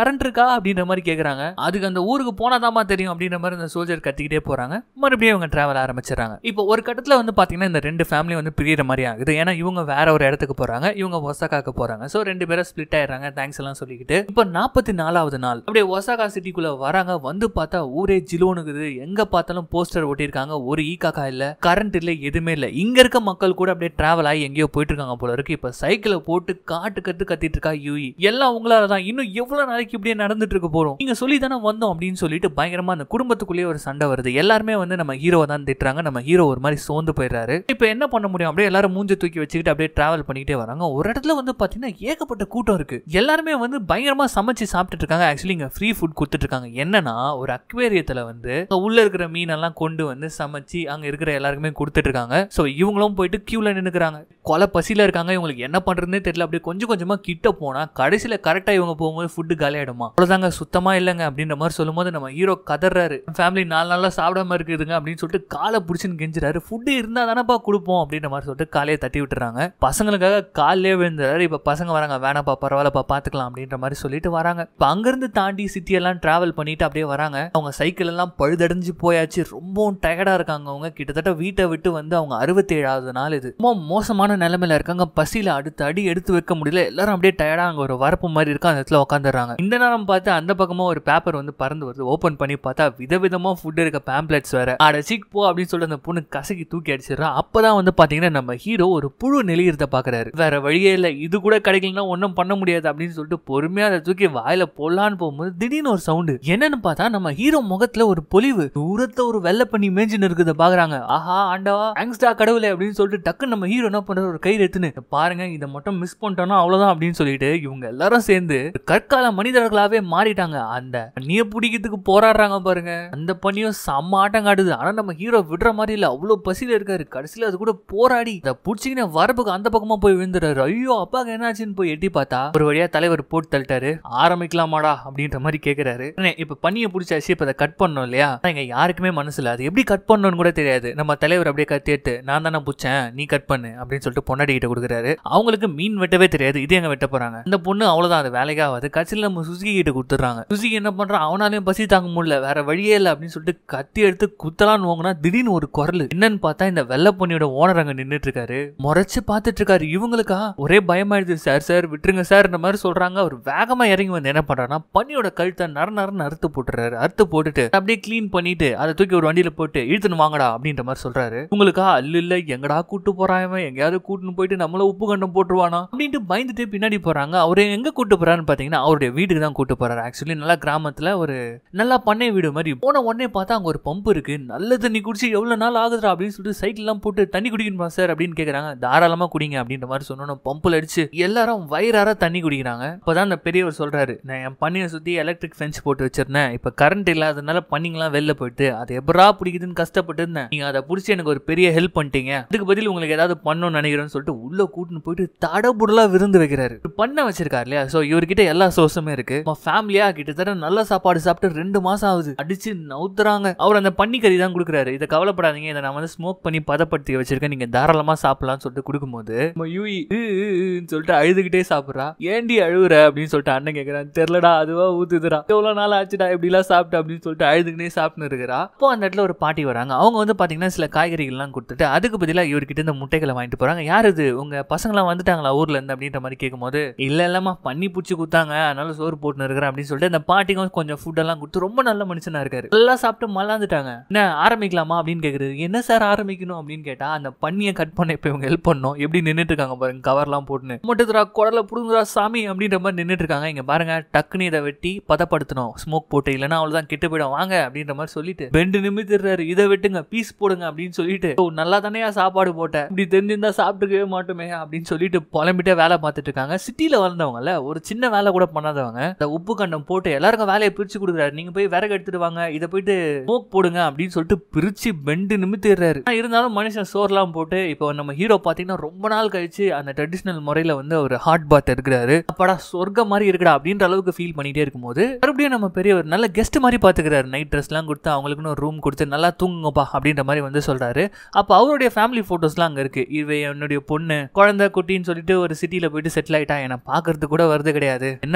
கரண்ட் இருக்கா அப்படின்ற மாதிரி கேக்குறாங்க அதுக்கு அந்த ஊருக்கு போனாதாமா தெரியும் அப்படின்ற மாதிரி அந்த சோல்ஜர் கத்திக்கிட்டே போறாங்க மறுபடியும் இவங்க டிராவல் ஆரம்பிச்சிடறாங்க இப்போ ஒரு கட்டத்துல வந்து பாத்தீங்கன்னா இந்த ரெண்டு ஃபேமிலி வந்து பிரியற மாதிரி ஆகுது ஏன்னா இவங்க வேற ஒரு இடத்துக்கு போறாங்க இவங்க ஒசாகாக்கு போறாங்க சோ ரெண்டு பேரும் ஸ்பிளிட் ஆயிடுறாங்க தேங்க்ஸ் எல்லாம் சொல்லிக்கிட்டு இப்போ நாற்பத்தி நாலாவது நாள் அப்படியே ஒசாகா சிட்டிக்குள்ள வராங்க வந்து பார்த்தா ஊரே ஜிலோனுக்குது எங்க பார்த்தாலும் போஸ்டர் ஒட்டியிருக்காங்க ஒரு ஈ காக்கா இல்ல கரண்ட் இல்ல எதுவுமே இல்ல இங்க இருக்க மக்கள் கூட அப்படியே டிராவல் ஆகி எங்கேயோ போயிட்டு இருக்காங்க போல இருக்கு இப்ப சைக்கிளை போட்டு காட்டு கத்து கத்திட்டு இருக்கா யூஇ எல்லாம் உங்களால தான் இன்னும் எவ்வளவு நாளைக்கு இப்படியே நடந்துட்டு இருக்க போறோம் நீங்க சொல்லி தானே வந்தோம் அப்படின்னு சொல்லிட்டு பயங்கரமா அந்த குடும்பத்துக்குள்ளேயே ஒரு சண்டை வருது எல்லாருமே வந்து நம்ம ஹீரோவை தான் திட்டுறாங்க நம்ம ஹீரோ ஒரு மாதிரி சோர்ந்து போயிடுறாரு இப்போ என்ன பண்ண முடியும் அப்படியே எல்லாரும் மூஞ்சி தூக்கி வச்சுக்கிட்டு அப்படியே டிராவல் பண்ணிக்கிட்டே வராங்க ஒரு இடத்துல வந்து பாத்தீங்கன்னா ஏகப்பட்ட கூட்டம் இருக்கு எல்லாருமே வந்து பயங்கரமா சமைச்சு சாப்பிட்டுட்டு இருக்காங்க ஆக்சுவலி இங்க ஃப்ரீ ஃபுட் கொடுத்துட்டு இருக்காங்க என்னன்னா ஒரு அக்வேரியத்துல வந்து அங்க உள்ள இருக்கிற மீனெல்லாம் கொண்டு வந்து சமைச்சு அங்க இருக்கிற எல்லாருக்குமே கொடுத்துட்டு இருக்காங்க ஸோ இவங்களும் போயிட்டு கியூல நின்னுக்கிறாங்க கொலை பசியில இருக்காங்க இவங்களுக்கு என்ன பண்றதுன்னே தெரியல அப்படியே கொஞ்சம் கொஞ்சமா கிட்ட போனா கடைசியில கரெக்டா இவங்க போகும்போது ஃபுட்டு காலியாயிடுமா அவ்வளவுதாங்க சுத்தமா இல்லைங்க அப்படின்ற மாதிரி சொல்லும்போது நம்ம ஹீரோ கதறாரு ஃபேமிலி நாலு நாளா சாப்பிடாம இருக்குதுங்க அப்படின்னு சொல்லிட்டு காலை பிடிச்சின்னு கெஞ்சுறாரு ஃபுட்டு இருந்தா தானப்பா கொடுப்போம் அப்படின்ற மாதிரி சொல்லிட்டு காலையை தட்டி விட்டுறாங்க பசங்களுக்காக காலையே விழுந்துறாரு இப்ப பசங்க வராங்க வேணாப்பா பரவாயில்லப்பா பாத்துக்கலாம் அப்படின்ற மாதிரி சொல்லிட்டு வராங்க இப்ப அங்கிருந்து தாண்டி சிட்டி எல்லாம் டிராவல் பண்ணிட்டு அப்படியே வராங்க அவங்க சைக்கிள் எல்லாம் பழுதடைஞ்சு போயாச்சு ரொம்பவும் டயர்டா இருக்காங்க அவங்க கிட்டத்தட்ட வீட்டை விட்டு வந்து அவங்க அறுபத்தேழாவது நாள் இது ரொம்ப மோசமான நிலைமையில இருக்காங்க பசியில அடுத்த அடி எடுத்து வைக்க முடியல எல்லாரும் அப்படியே டயர்டா அங்க ஒரு வரப்பு மாதிரி இருக்கு அந்த இடத்துல உட்காந்துறாங்க இந்த நேரம் பார்த்து அந்த பக்கமா ஒரு பேப்பர் வந்து பறந்து வருது ஓபன் பண்ணி பார்த்தா விதவிதமா ஃபுட் இருக்க பேம்ப்ளெட்ஸ் வேற அட சிக் போ அப்படின்னு சொல்லிட்டு அந்த பொண்ணு கசக்கி தூக்கி அடிச்சிடறா அப்பதான் வந்து பாத்தீங்கன்னா நம்ம ஹீரோ ஒரு புழு நெளியறத பாக்குறாரு வேற வழியே இல்ல இது கூட கிடைக்கலன்னா ஒன்றும் பண்ண முடியாது அப்படின்னு சொல்லிட்டு பொறுமையா அதை தூக்கி வாயில போடலான்னு போகும்போது திடீர்னு ஒரு சவுண்டு என்னன்னு பார்த்தா நம்ம ஹீரோ முகத்துல ஒரு பொலிவு தூரத்துல ஒரு வெள்ளை பண்ணி மேஞ்சின்னு இருக்குத பாக்குறாங்க ஆஹா ஆண்டவா தேங்க்ஸ்டா கடவுளே அப்படின்னு சொல்லிட்டு டக்கு நம்ம ஹீரோ என்ன பண்றாரு ஒரு கை எடுத்துன்னு பாருங்க இதை மட்டும் மிஸ் பண்ணிட்டோம்னா அவ்வளவுதான் அப்படின்னு சொல்லிட்டு இவங்க எல்லாரும் சேர்ந்து கற்கால மனிதர்களாவே மாறிட்டாங்க அந்த பனிய பிடிக்கிறதுக்கு போராடுறாங்க பாருங்க அந்த பனியும் செம்ம ஆட்டம் காட்டுது ஆனா நம்ம ஹீரோ விடுற மாதிரி இல்ல அவ்வளவு பசியில இருக்காரு கடைசியில அது கூட போராடி அதை புடிச்சிக்கின வரப்புக்கு அந்த பக்கமா போய் விழுந்துறாரு ஐயோ அப்பாக்கு என்னாச்சுன்னு போய் எட்டி பார்த்தா ஒரு வழியா தலைவர் போட்டு தள்ளிட்டாரு ஆரம்பிக்கலாமாடா அப்படின்ற மாதிரி கேக்குறாரு அண்ணே, இப்ப பனியை பிடிச்சாச்சு இப்ப அதை கட் பண்ணோம் இல்லையா ஆனா இங்க யாருக்குமே மனசுல அது எப்படி கட் பண்ணணும்னு கூட தெரியாது நம்ம தலைவர் அப்படியே கத்தி எடுத்து நான் தானே புடிச்சேன் நீ கட் பண்ணு அப்படின்னு சொல்லிட்டு பொன்னாடி கிட்ட கொடுக்குறாரு அவங்களுக்கு மீன் வெட்டவே தெரியாது இது எங்க வெட்ட போறாங்க இந்த பொண்ணு அவ்வளவுதான் அது வேலைக்கு ஆகாது கட்சியில் நம்ம சுசுகி கிட்ட கொடுத்துறாங்க சுசுகி என்ன பண்றான் அவனாலையும் பசி தாங்க முடியல வேற வழியே இல்லை அப்படின்னு சொல்லிட்டு கத்தி எடுத்து குத்தலான்னு வாங்கினா திடீர்னு ஒரு குரல் என்னன்னு பார்த்தா இந்த வெள்ளை பொண்ணியோட ஓனர் அங்க நின்னுட்டு இருக்காரு முறைச்சு பார்த்துட்டு இருக்காரு இவங்களுக்கா ஒரே பயமாயிடுது சார் சார் விட்டுருங்க சார் இந்த மாதிரி சொல்றாங்க அவர் வேகமா இறங்கி வந்து என்ன பண்றாருன்னா பன்னியோட கழுத்தை நர நரன்னு அறுத்து போட்டுறாரு அறுத்து போட்டுட்டு அப்படியே க்ளீன் பண்ணிட்டு அதை தூக்கி ஒரு வண்டியில போட்டு இழுத்துன்னு வாங்கடா அப்படின்ற மாதிரி சொல்றாரு உங்களுக்கா அல்ல இல்ல எங்கடா கூட்டு போறான் இவன் எங்கேயாவது கூட்டுன்னு போயிட்டு நம்மள உப்பு கண்டம் போட்டுருவானா அப்படின்ட்டு பயந்துட்டு பின்னாடி போறாங்க அவரு எங்க கூட்டு போறாருன்னு பாத்தீங்கன்னா அவருடைய வீட்டுக்கு தான் கூட்டு போறாரு ஆக்சுவலி நல்லா கிராமத்துல ஒரு நல்லா பண்ணை வீடு மாதிரி போன உடனே பார்த்தா அங்க ஒரு பம்பு இருக்கு நல்ல தண்ணி குடிச்சு எவ்வளவு நாள் ஆகுதுடா அப்படின்னு சொல்லிட்டு சைக்கிள் எல்லாம் போட்டு தண்ணி குடிக்கணுமா சார் அப்படின்னு கேக்குறாங்க தாராளமா குடிங்க அப்படின்ற மாதிரி சொன்னோம் பம்புல அடிச்சு எல்லாரும் வயிறார தண்ணி குடிக்கிறாங்க அப்பதான் அந்த பெரியவர் சொல்றாரு நான் என் பண்ணியை சுத்தி எலக்ட்ரிக் ஃபென்ஸ் போட்டு வச்சிருந்தேன் இப்ப கரண்ட் இல்லாதனால பண்ணிங்களாம் வெளில போயிட்டு அது எப்படா பிடிக்குதுன்னு கஷ்டப்பட்டு இருந்தேன் நீங்க அதை பிடிச்சி எனக்கு ஒரு பெரிய ஹெல்ப் பண்ணிட்டீங்க அதுக்கு பதில் உங்களுக்கு ஏதாவது பண்ணணும்னு நினைக்கிறேன்னு சொல்லிட்டு உள்ள கூட்டின்னு போயிட்டு தடபுடலா விருந்து வைக்கிறாரு ஒரு பண்ண வச்சிருக்காரு இல்லையா சோ இவர்கிட்ட எல்லா சோர்ஸுமே இருக்கு ஃபேமிலியா கிட்டத்தட்ட நல்ல சாப்பாடு சாப்பிட்டு ரெண்டு மாசம் ஆகுது அடிச்சு நவுத்துறாங்க அவர் அந்த பன்னிக்கறி தான் கொடுக்குறாரு இதை கவலைப்படாதீங்க இதை நான் வந்து ஸ்மோக் பண்ணி பதப்படுத்தி வச்சிருக்கேன் நீங்க தாராளமா சாப்பிடலாம்னு சொல்லிட்டு கொடுக்கும்போது நம்ம யூஇ "உ, உ, உன்னு சொல்லிட்டு அழுதுகிட்டே சாப்பிடுறா ஏண்டி அழுகுற அப்படின்னு சொல்லிட்டு அண்ணன் கேக்குறான் தெரியலடா அதுவா ஊத்துதுடா எவ்வளவு நாள் ஆச்சுடா இப்படிலாம் சாப்பிட்டு அப்படின்னு சொல்லிட்டு அழுதுகிட்டே சாப்பிட்டு இருக்கிறா அப்போ அந்த இடத்துல ஒரு பாட்டி வராங்க அவங்க வந்து பாத்தீங்கன்னா சில காய்கறிகள்லாம் கொடுத்துட்டு அதுக்கு பதிலா இவர்கிட்ட இந்த முட்டைகளை வாங்கிட்டு போறாங்க யார் இது உங்க பசங்களாம் வந்துட்டாங்களா ஊர்ல இருந்து அப்படின்ற மாதிரி கேட்கும்போது இல்ல இல்லம்மா பண்ணி பூச்சி குத்தாங்க அதனால சோறு போட்டுன்னு இருக்கிறேன் அப்படின்னு சொல்லிட்டு அந்த பாட்டிக்கும் கொஞ்சம் ஃபுட் எல்லாம் கொடுத்து ரொம்ப நல்ல மனுஷனா இருக்காரு எல்லாம் சாப்பிட்டு மலாந்துட்டாங்க என்ன ஆரம்பிக்கலாமா அப்படின்னு கேக்குறது என்ன சார் ஆரம்பிக்கணும் அப்படின்னு கேட்டா அந்த பண்ணியை கட் பண்ண இப்ப இவங்க ஹெல்ப் பண்ணோம் எப்படி நின்னுட்டு இருக்காங்க பாருங்க கவர்லாம் போட்டுன்னு மொட்டத்துரா குடல புடுங்குறா சாமி அப்படின்ற மாதிரி நின்னுட்டு இருக்காங்க இங்க பாருங்க டக்குன்னு இதை வெட்டி பதப்படுத்தணும் ஸ்மோக் போட்டு இல்லைன்னா அவ்வளவுதான் கெட்டு போயிடும் வாங்க அப்படின்ற மாதிரி சொல்லிட்டு பெண்டு நிமித்திடுறாரு இதை வெட்டுங்க பீஸ் போடுங்க அப்படின்னு சொல்லிட்டு "ஓ, நல்லா தானேயா சாப்பாடு போட்டேன் இப்படி தெரிஞ்சிருந்தா சாப்பிட்டுக்கவே மாட்டோமே அப்படின்னு சொல்லிட்டு புலம்பிட்டே வேலை பார்த்துட்டு இருக்காங்க சிட்டில வளர்ந்தவங்கல்ல ஒரு சின்ன வேலை கூட பண்ணாதவங்க இந்த உப்பு கண்டம் போட்டு எல்லாருக்கும் வேலையை பிரிச்சு கொடுக்குறாரு நீங்க போய் விறகு எடுத்துட்டு வாங்க இதை போயிட்டு ஸ்மோக் போடுங்க அப்படின்னு சொல்லிட்டு பிரிச்சு பெண்டு நிமித்திடுறாரு ஆனா இருந்தாலும் மனுஷன் சோர்லாம் போட்டு இப்போ நம்ம ஹீரோ பாத்தீங்கன்னா ரொம்ப நாள் கழிச்சு அந்த ட்ரெடிஷனல் முறையில வந்து ஒரு ஹாட் பாத் எடுக்கிறாரு அப்பாடா சொர்க்கம் மாதிரி இருக்குடா அப்படின்ற அளவுக்கு ஃபீல் பண்ணிட்டே இருக்கும்போது மறுபடியும் நம்ம பெரிய ஒரு நல்ல கெஸ்ட் மாதிரி பாத்துக்கிறாரு நைட் ட்ரெஸ்லாம் கொடுத்து அவங்களுக்குன்னு ஒரு ரூம் கொடுத்து நல்லா தூங்குங்கப்பா அப்படின்ற மாதிரி வந்து சொல்றாரு அப்போ அவருடைய ஃபேமிலி ஃபோட்டோஸ்லாம் அங்கே இருக்கு இவ என்னுடைய பொண்ணு குழந்தை குட்டின்னு சொல்லிட்டு ஒரு சிட்டியில் போயிட்டு செட்டில் ஆயிட்டா என்னை பார்க்கறது கூட வருது கிடையாது என்ன பண்றது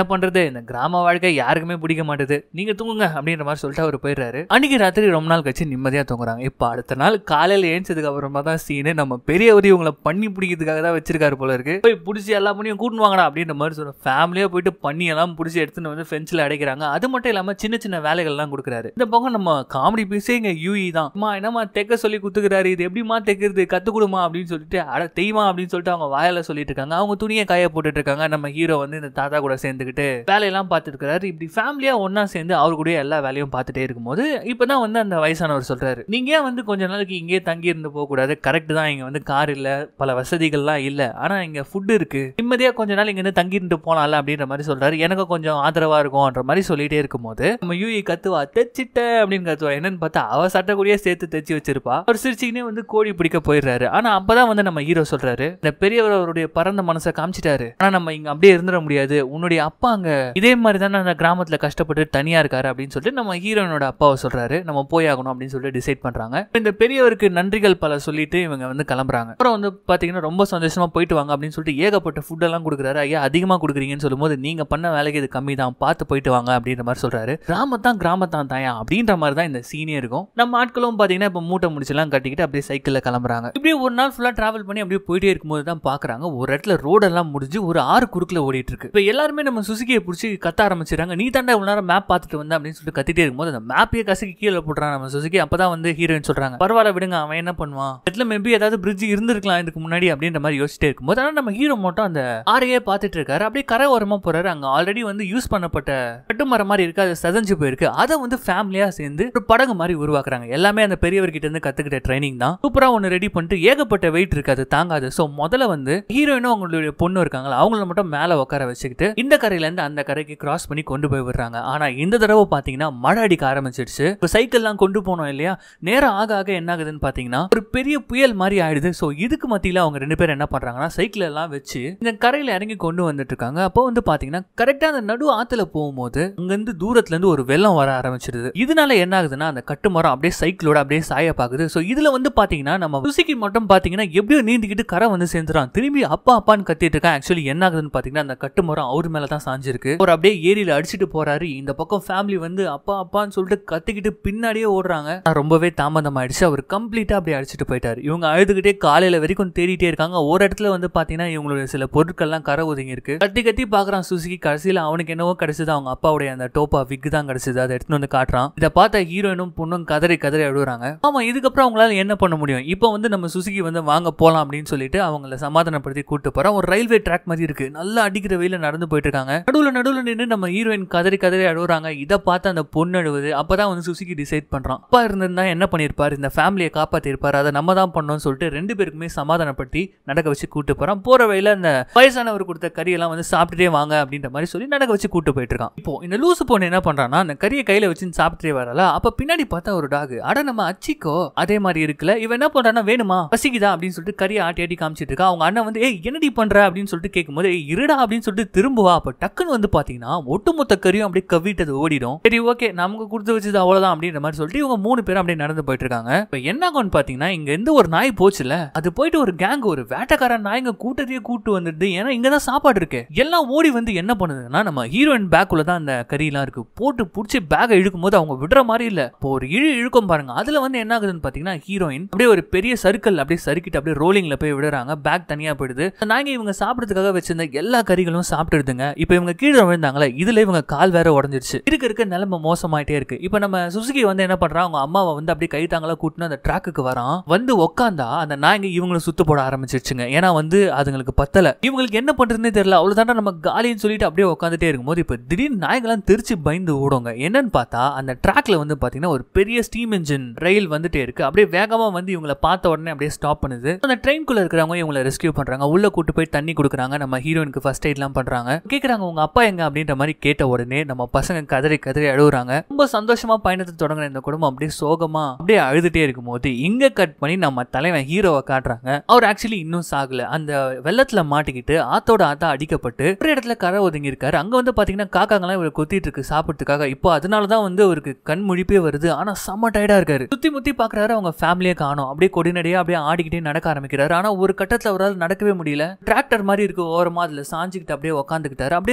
இந்த கிராம வாழ்க்கை யாருக்குமே பிடிக்க மாட்டேது நீங்க தூங்குங்க அப்படின்ற மாதிரி சொல்லிட்டு அவர் போயிடுறாரு அன்னைக்கு ராத்திரி ரொம்ப நாள் கழிச்சு நிம்மதியா தூங்குறாங்க இப்போ அடுத்த நாள் காலையில ஏஞ்சதுக்கு அப்புறமா தான் சீனு நம்ம பெரியவர் இவங்களை பண்ணி பிடிக்கிறதுக்காக தான் வச்சிருக்காரு போல இருக்கு போய் பிடிச்சி எல்லா பண்ணியும் கூட்டு வாங்கடா அப்படின்ற மாதிரி சொல்ற ஃபேமிலியா போயிட்டு பண்ணி எல்லாம் பிடிச்சி எடுத்துன்னு வந்து ஃபென்ஸ்ல அடைக்கிறாங்க அது மட்டும் இல்லாம சின்ன சின்ன வேலைகள்லாம் கொடுக்குறாரு இந்த பக்கம் நம்ம காமெடி பீஸே இங்க யூஇ தான் அம்மா என்னம்மா தைக்க சொல்லி குத்துக்கிறாரு இது எப்படிமா தைக்கிறது கத்து கொடுமா அப்படின்னு சொல்லிட்டு அட தெய்வம் அப்படின்னு சொல்லிட்டு அவங்க வாயில சொல்லிட்டு இருக்காங்க அவங்க துணியை காய போட்டுட்டு இருக்காங்க நம்ம ஹீரோ வந்து இந்த தாத்தா கூட சேர்ந்துக்கிட்டு வேலையெல்லாம் பார்த்துட்டு இருக்காரு இப்படி ஃபேமிலியா ஒண்ணா சேர்ந்து அவர் கூட எல்லா வேலையும் பார்த்துட்டே இருக்கும்போது இப்பதான் வந்து அந்த வயசானவர் சொல்றாரு நீங்க ஏன் வந்து கொஞ்ச நாளைக்கு இங்கேயே தங்கி இருந்து போக கூடாது கரெக்ட் தான் இங்க வந்து கார் இல்ல பல வசதிகள்லாம் இல்ல ஆனா இங்க ஃபுட் இருக்கு நிம்மதியா கொஞ்ச நாள் இங்க இருந்து தங்கி இருந்து போலாம்ல அப்படின்ற மாதிரி சொல்றாரு எனக்கு கொஞ்சம் ஆதரவா இருக்கும்ன்ற மாதிரி சொல்லிட்டே இருக்கும்போது நம்ம யூஇ கத்துவா தைச்சிட்ட அப்படின்னு கத்துவா என்னன்னு பார்த்தா அவ சட்டை கூடயே சேர்த்து தைச்சு வச்சிருப்பா அவர் சிரிச்சுக்கினே வந்து கோழி பிடிக்க போயிடுறாரு ஆனா அப்பதான் வந்து நம்ம ஹீரோ சொல்றாரு இந்த பெரியவர் அவருடைய பறந்த மனசை காமிச்சிட்டாரு ஆனா நம்ம இங்க அப்படியே இருந்துட முடியாது உன்னுடைய அப்பா அங்க இதே மாதிரி தானே அந்த கிராமத்துல கஷ்டப்பட்டு தனியா இருக்காரு அப்படின்னு சொல்லிட்டு நம்ம ஹீரோனோட அப்பாவை சொல்றாரு நம்ம போய் ஆகணும் அப்படின்னு சொல்லிட்டு டிசைட் பண்றாங்க இந்த பெரியவருக்கு நன்றிகள் பல சொல்லிட்டு இவங்க வந்து கிளம்புறாங்க அப்புறம் வந்து பாத்தீங்கன்னா ரொம்ப சந்தோஷமா போயிட்டு வாங்க அப்படின்னு சொல்லிட்டு ஏகப்பட்ட ஃபுட் எல்லாம் கொடுக்குறாரு ஐயா அதிகமா கொடுக்குறீங்கன்னு சொல்லும்போது நீங்க பண்ண வேலைக்கு இது கம்மி தான் பார்த்து போயிட்டு வாங்க அப்படின்ற மாதிரி சொல்றாரு கிராமத்தான் கிராமத்தான் தாயா அப்படின்ற மாதிரி தான் இந்த சீனே இருக்கும் நம்ம ஆட்களும் பாத்தீங்கன்னா இப்போ மூட்டை முடிச்செல்லாம் கட்டிக்கிட்டு அப்படியே சைக்கிள்ல கிளம்புறாங்க இப்படியே ஒரு நாள் ஃபுல்லா டிராவல் பண்ணி அப்படியே போயிட்டே இருக்கும்போது தான் பாக்குறாங்க ஒரு இடத்துல ரோடெல்லாம் முடிஞ்சு ஒரு ஆறு குறுக்குல ஓடிட்டு இருக்கு இப்போ எல்லாருமே நம்ம சுசுகியை பிடிச்சி கத்த ஆரம்பிச்சிடறாங்க நீ தாண்டா இவ்வளவு நேரம் மேப் பார்த்துட்டு வந்த அப்படின்னு சொல்லிட்டு கத்திட்டே இருக்கும்போது அந்த மேப்பையே கசக்கி கீழே போடுறான் நம்ம சுசுகி அப்பதான் வந்து ஹீரோயின் சொல்றாங்க பரவாயில்ல விடுங்க அவன் என்ன பண்ணுவான் இடத்துல மேபி ஏதாவது பிரிட்ஜ் இருந்திருக்கலாம் இதுக்கு முன்னாடி அப்படின்ற மாதிரி யோசிச்சிட்டே இருக்கும்போது ஆனா நம்ம ஹீரோ மட்டும் அந்த ஆறையே பார்த்துட்டு இருக்காரு அப்படியே கரை ஓரமா போறாரு அங்க ஆல்ரெடி வந்து யூஸ் பண்ணப்பட்ட கட்டுமரம் மாதிரி இருக்கு அது செதஞ்சு போயிருக்கு அதை வந்து ஃபேமிலியா சேர்ந்து ஒரு படகு மாதிரி உருவாக்குறாங்க எல்லாமே அந்த பெரியவர்கிட்ட இருந்து கத்துக்கிட்ட ட்ரைனிங் தான் சூப்பரா ஒன்னு ரெடி பண்ணிட்டு ஏகப்பட்ட வெயிட் இருக்கு அது தாங்காது சோ முதல்ல வந்து ஹீரோயினும் அவங்களுடைய பொண்ணு இருக்காங்களா அவங்கள மட்டும் மேல உட்கார வச்சுக்கிட்டு இந்த கரையில இருந்து அந்த கரைக்கு கிராஸ் பண்ணி கொண்டு போய் விடுறாங்க ஆனா இந்த தடவை பாத்தீங்கன்னா மழை அடிக்க ஆரம்பிச்சிடுச்சு இப்போ சைக்கிள்லாம் கொண்டு போனோம் இல்லையா நேரம் ஆக ஆக என்ன ஆகுதுன்னு பாத்தீங்கன்னா ஒரு பெரிய புயல் மாதிரி ஆயிடுது சோ இதுக்கு மத்தியில அவங்க ரெண்டு பேரும் என்ன பண்றாங்கன்னா சைக்கிள் எல்லாம் வச்சு இந்த கரையில இறங்கி கொண்டு வந்துட்டு இருக்காங்க அப்போ வந்து பாத்தீங்கன்னா கரெக்டா அந்த நடு ஆத்துல போகும்போது அங்க இருந்து தூரத்துல இருந்து ஒரு வெள்ளம் வர ஆரம்பிச்சிருது இதனால என்ன ஆகுதுன்னா அந்த கட்டுமரம் அப்படியே சைக்கிளோட அப்படியே சாய பாக்குது சோ இதுல வந்து பாத்தீங்கன்னா நம்ம சுசுகி மட்டும் பாத்தீங்கன்னா எப்படியோ நீந்திக்கிட்டு கரை வந்து சேர்ந்துறான் திரும்பி அப்பா அப்பான்னு கத்திட்டு இருக்கான் ஆக்சுவலி என்ன ஆகுதுன்னு பாத்தீங்கன்னா அந்த கட்டுமரம் அவர் மேல தான் சாஞ்சிருக்கு அவர் அப்படியே ஏரியில அடிச்சிட்டு போறாரு இந்த பக்கம் ஃபேமிலி வந்து அப்பா அப்பான்னு சொல்லிட்டு கத்திக்கிட்டு பின்னாடியே ஓடுறாங்க ஆனா ரொம்பவே தாமதம் ஆயிடுச்சு அவர் கம்ப்ளீட்டா அப்படியே அடிச்சிட்டு போயிட்டாரு இவங்க அழுதுகிட்டே காலையில வரைக்கும் தேடிட்டே இருக்காங்க ஒரு இடத்துல வந்து பாத்தீங்கன்னா இவங்களுடைய சில பொருட்கள்லாம் கரை ஒதுங்கி இருக்கு கத்தி கத்தி பாக்குறான் சுசுகி கடைசியில அவனுக்கு என்னவோ கிடைச்சது அவங்க அப்பாவுடைய அந்த டோப்பா விக் தான் கிடைச்சது அதை எடுத்துன்னு வந்து காட்டுறான் இதை பார்த்த ஹீரோயினும் பொண்ணும் கதறி கதறி அழுகுறாங்க ஆமா இதுக்கப்புறம் அவங்களால என்ன பண்ண முடியும் இப்போ வந்து நம்ம சுசுகி வந்து வாங்க போலாம் அப்படின்னு சொல்லிட்டு அவங்கள சமாதானப்படுத்தி கூட்டு போறோம் ஒரு ரயில்வே ட்ராக் மாதிரி இருக்கு நல்லா அடிக்கிற வெயில நடந்து போயிட்டு இருக்காங்க நடுவுல நடுவுல நின்று நம்ம ஹீரோயின் கதறி கதறி அழுகுறாங்க இதை பார்த்து அந்த பொண்ணு அழுவுது அப்பதான் வந்து சுசுகி டிசைட் பண்றான் அப்பா இருந்திருந்தா என்ன பண்ணிருப்பாரு இந்த ஃபேமிலியை காப்பாத்திருப்பாரு அதை நம்ம தான் பண்ணோம்னு சொல்லிட்டு ரெண்டு பேருக்குமே சமாதானப்படுத்தி நடக்க வச்சு கூட்டு போறான் போற வழியில அந்த வயசானவர் கொடுத்த கறியெல்லாம் வந்து சாப்பிட்டுட்டே வாங்க அப்படின்ற மாதிரி சொல்லி நடக்க வச்சு கூட்டு போயிட்டு இருக்கான் இப்போ இந்த லூசு பொண்ணு என்ன பண்றான்னா அந்த கறியை கையில வச்சு சாப்பிட்டுட்டே வரல அப்ப பின்னாடி பார்த்தா ஒரு டாக் அட நம்ம அச்சிக்கோ அதே மாதிரி இருக்குல்ல இவன் என்ன பண்றான்னா வேணுமா பசிக்குதா அப்படின்னு சொல்லிட்டு கறியை ஆட்டி ஆட்டி காமிச்சிட்டு இருக்கா அவங்க அண்ணன் வந்து ஏய் என்னடி பண்ற அப்படின்னு சொல்லிட்டு கேட்கும்போது "ஏய், இருடா அப்படின்னு சொல்லிட்டு திரும்புவா அப்ப டக்குன்னு வந்து பாத்தீங்கன்னா ஒட்டுமொத்த கறியும் அப்படியே கவிட்டது ஓடிடும் சரி ஓகே நமக்கு கொடுத்து வச்சது அவ்வளவுதான் அப்படின்ற மாதிரி சொல்லிட்டு இவங்க மூணு பேரும் அப்படியே நடந்து போயிட்டு இருக்காங்க இப்ப என்ன ஆகும்னு பாத்தீங்கன்னா இங்க இருந்து ஒரு நாய் போச்சுல அது போயிட்டு ஒரு கேங் ஒரு வேட்டைக்காரன் நாய்ங்க கூட்டத்தையே கூட்டு வந்துடுது ஏன்னா இங்க தான் சாப்பாடு இருக்கு எல்லாம் ஓடி வந்து என்ன பண்ணுதுன்னா நம்ம ஹீரோயின் பேக்குள்ள தான் அந்த கறியெல்லாம் இருக்கு போட்டு புடிச்சு பேக்கை இழுக்கும் போது அவங்க விடுற மாதிரி இல்ல இப்போ ஒரு இழு இழுக்கும் பாருங்க அதுல வந்து என்ன ஆகுதுன்னு பாத்தீங்கன்னா ஹீரோயின் அப்படியே ஒரு பெரிய சர்க்கிள் அப்படியே சறுக்கிட்டு அப்படியே ரோலிங்ல போய் விடுறாங்க பேக் தனியா போயிடுது அந்த நாய்ங்க இவங்க சாப்பிடுறதுக்காக வச்சிருந்த எல்லா கறிகளும் சாப்பிட்டுடுதுங்க இப்போ இவங்க கீழே விழுந்தாங்களே இதுல இவங்க கால் வேற உடஞ்சிருச்சு இருக்க இருக்க நிலைமை மோசமாயிட்டே இருக்கு இப்போ நம்ம சுசுகி வந்து என்ன பண்றான் அவங்க அம்மாவை வந்து அப்படியே கை தாங்களா கூட்டினு அந்த ட்ராக்குக்கு வரான் வந்து உக்காந்தா அந்த நாய்ங்க இவங்களை சுத்த போட ஆரம்பிச்சிருச்சுங்க ஏன்னா வந்து அதுங்களுக்கு பத்தல இவங்களுக்கு என்ன பண்றதுன்னே தெரியல அவ்வளவுதான்டா நம்ம காலின்னு சொல்லிட்டு அப்படியே உட்காந்துட்டே இருக்கும்போது இப்போ திடீர்னு நாய்களாம் திருச்சி பயந்து ஓடுங்க என்னன்னு பார்த்தா அந்த ட்ராக்ல வந்து பாத்தீங்கன்னா ஒரு பெரிய ஸ்டீம் இன்ஜின் ரயில் வந்துட்டே இருக்கு அப்படியே வேகமா வந்து இவங்களை பார்த்த உடனே அப்படியே ஸ்டாப் பண்ணுது அந்த ட்ரெயின்குள்ள இருக்கிறவங்க இவங்களை ரெஸ்கியூ பண்றாங்க உள்ள கூட்டு போய் தண்ணி கொடுக்குறாங்க நம்ம ஹீரோயினுக்கு ஃபர்ஸ்ட் எய்ட்லாம் பண்றாங்க கேக்குறாங்க உங்க அப்பா எங்க அப்படின்ற மாதிரி கேட்ட உடனே நம்ம பசங்க கதறி கதறி அழுகுறாங்க ரொம்ப சந்தோஷமா பயணத்தை தொடங்குற இந்த குடும்பம் அப்படியே சோகமா அப்படியே அழுதுட்டே இருக்கும்போது இங்க கட் பண்ணி நம்ம தலைவன் ஹீரோவை காட்டுறாங்க அவர் ஆக்சுவலி இன்னும் சாகல அந்த வெள்ளத்துல மாட்டிக்கிட்டு ஆத்தோட ஆத்தா அடிக்கப்பட்டு ஒரு இடத்துல கரை ஒதுங்கி இருக்காரு அங்க வந்து பாத்தீங்கன்னா காக்காங்கெல்லாம் இவர் கொத்திட்டு இருக்கு சாப்பிட்றதுக்காக இப்போ அதனாலதான் வந்து அவருக்கு கண் முழிப்பே வருது ஆனா செம்ம டயர்டா இருக்காரு சுத்தி முத்தி பாக்குறாரு அவங்க ஃபேமிலியே காணும் அப்படியே கொடிநடையா அப்படியே ஆடிக்கிட்டே நடக்க ஆரம்பிக்கிறாரு ஆனா ஒரு கட்டத்துல அவரால் நடக்கவே முடியல டிராக்டர் மாதிரி இருக்கு ஓரமா அதுல சாஞ்சுக்கிட்டு அப்படியே உட்காந்துக்கிட்டாரு அப்படியே உட்காந்துக்கிட்டு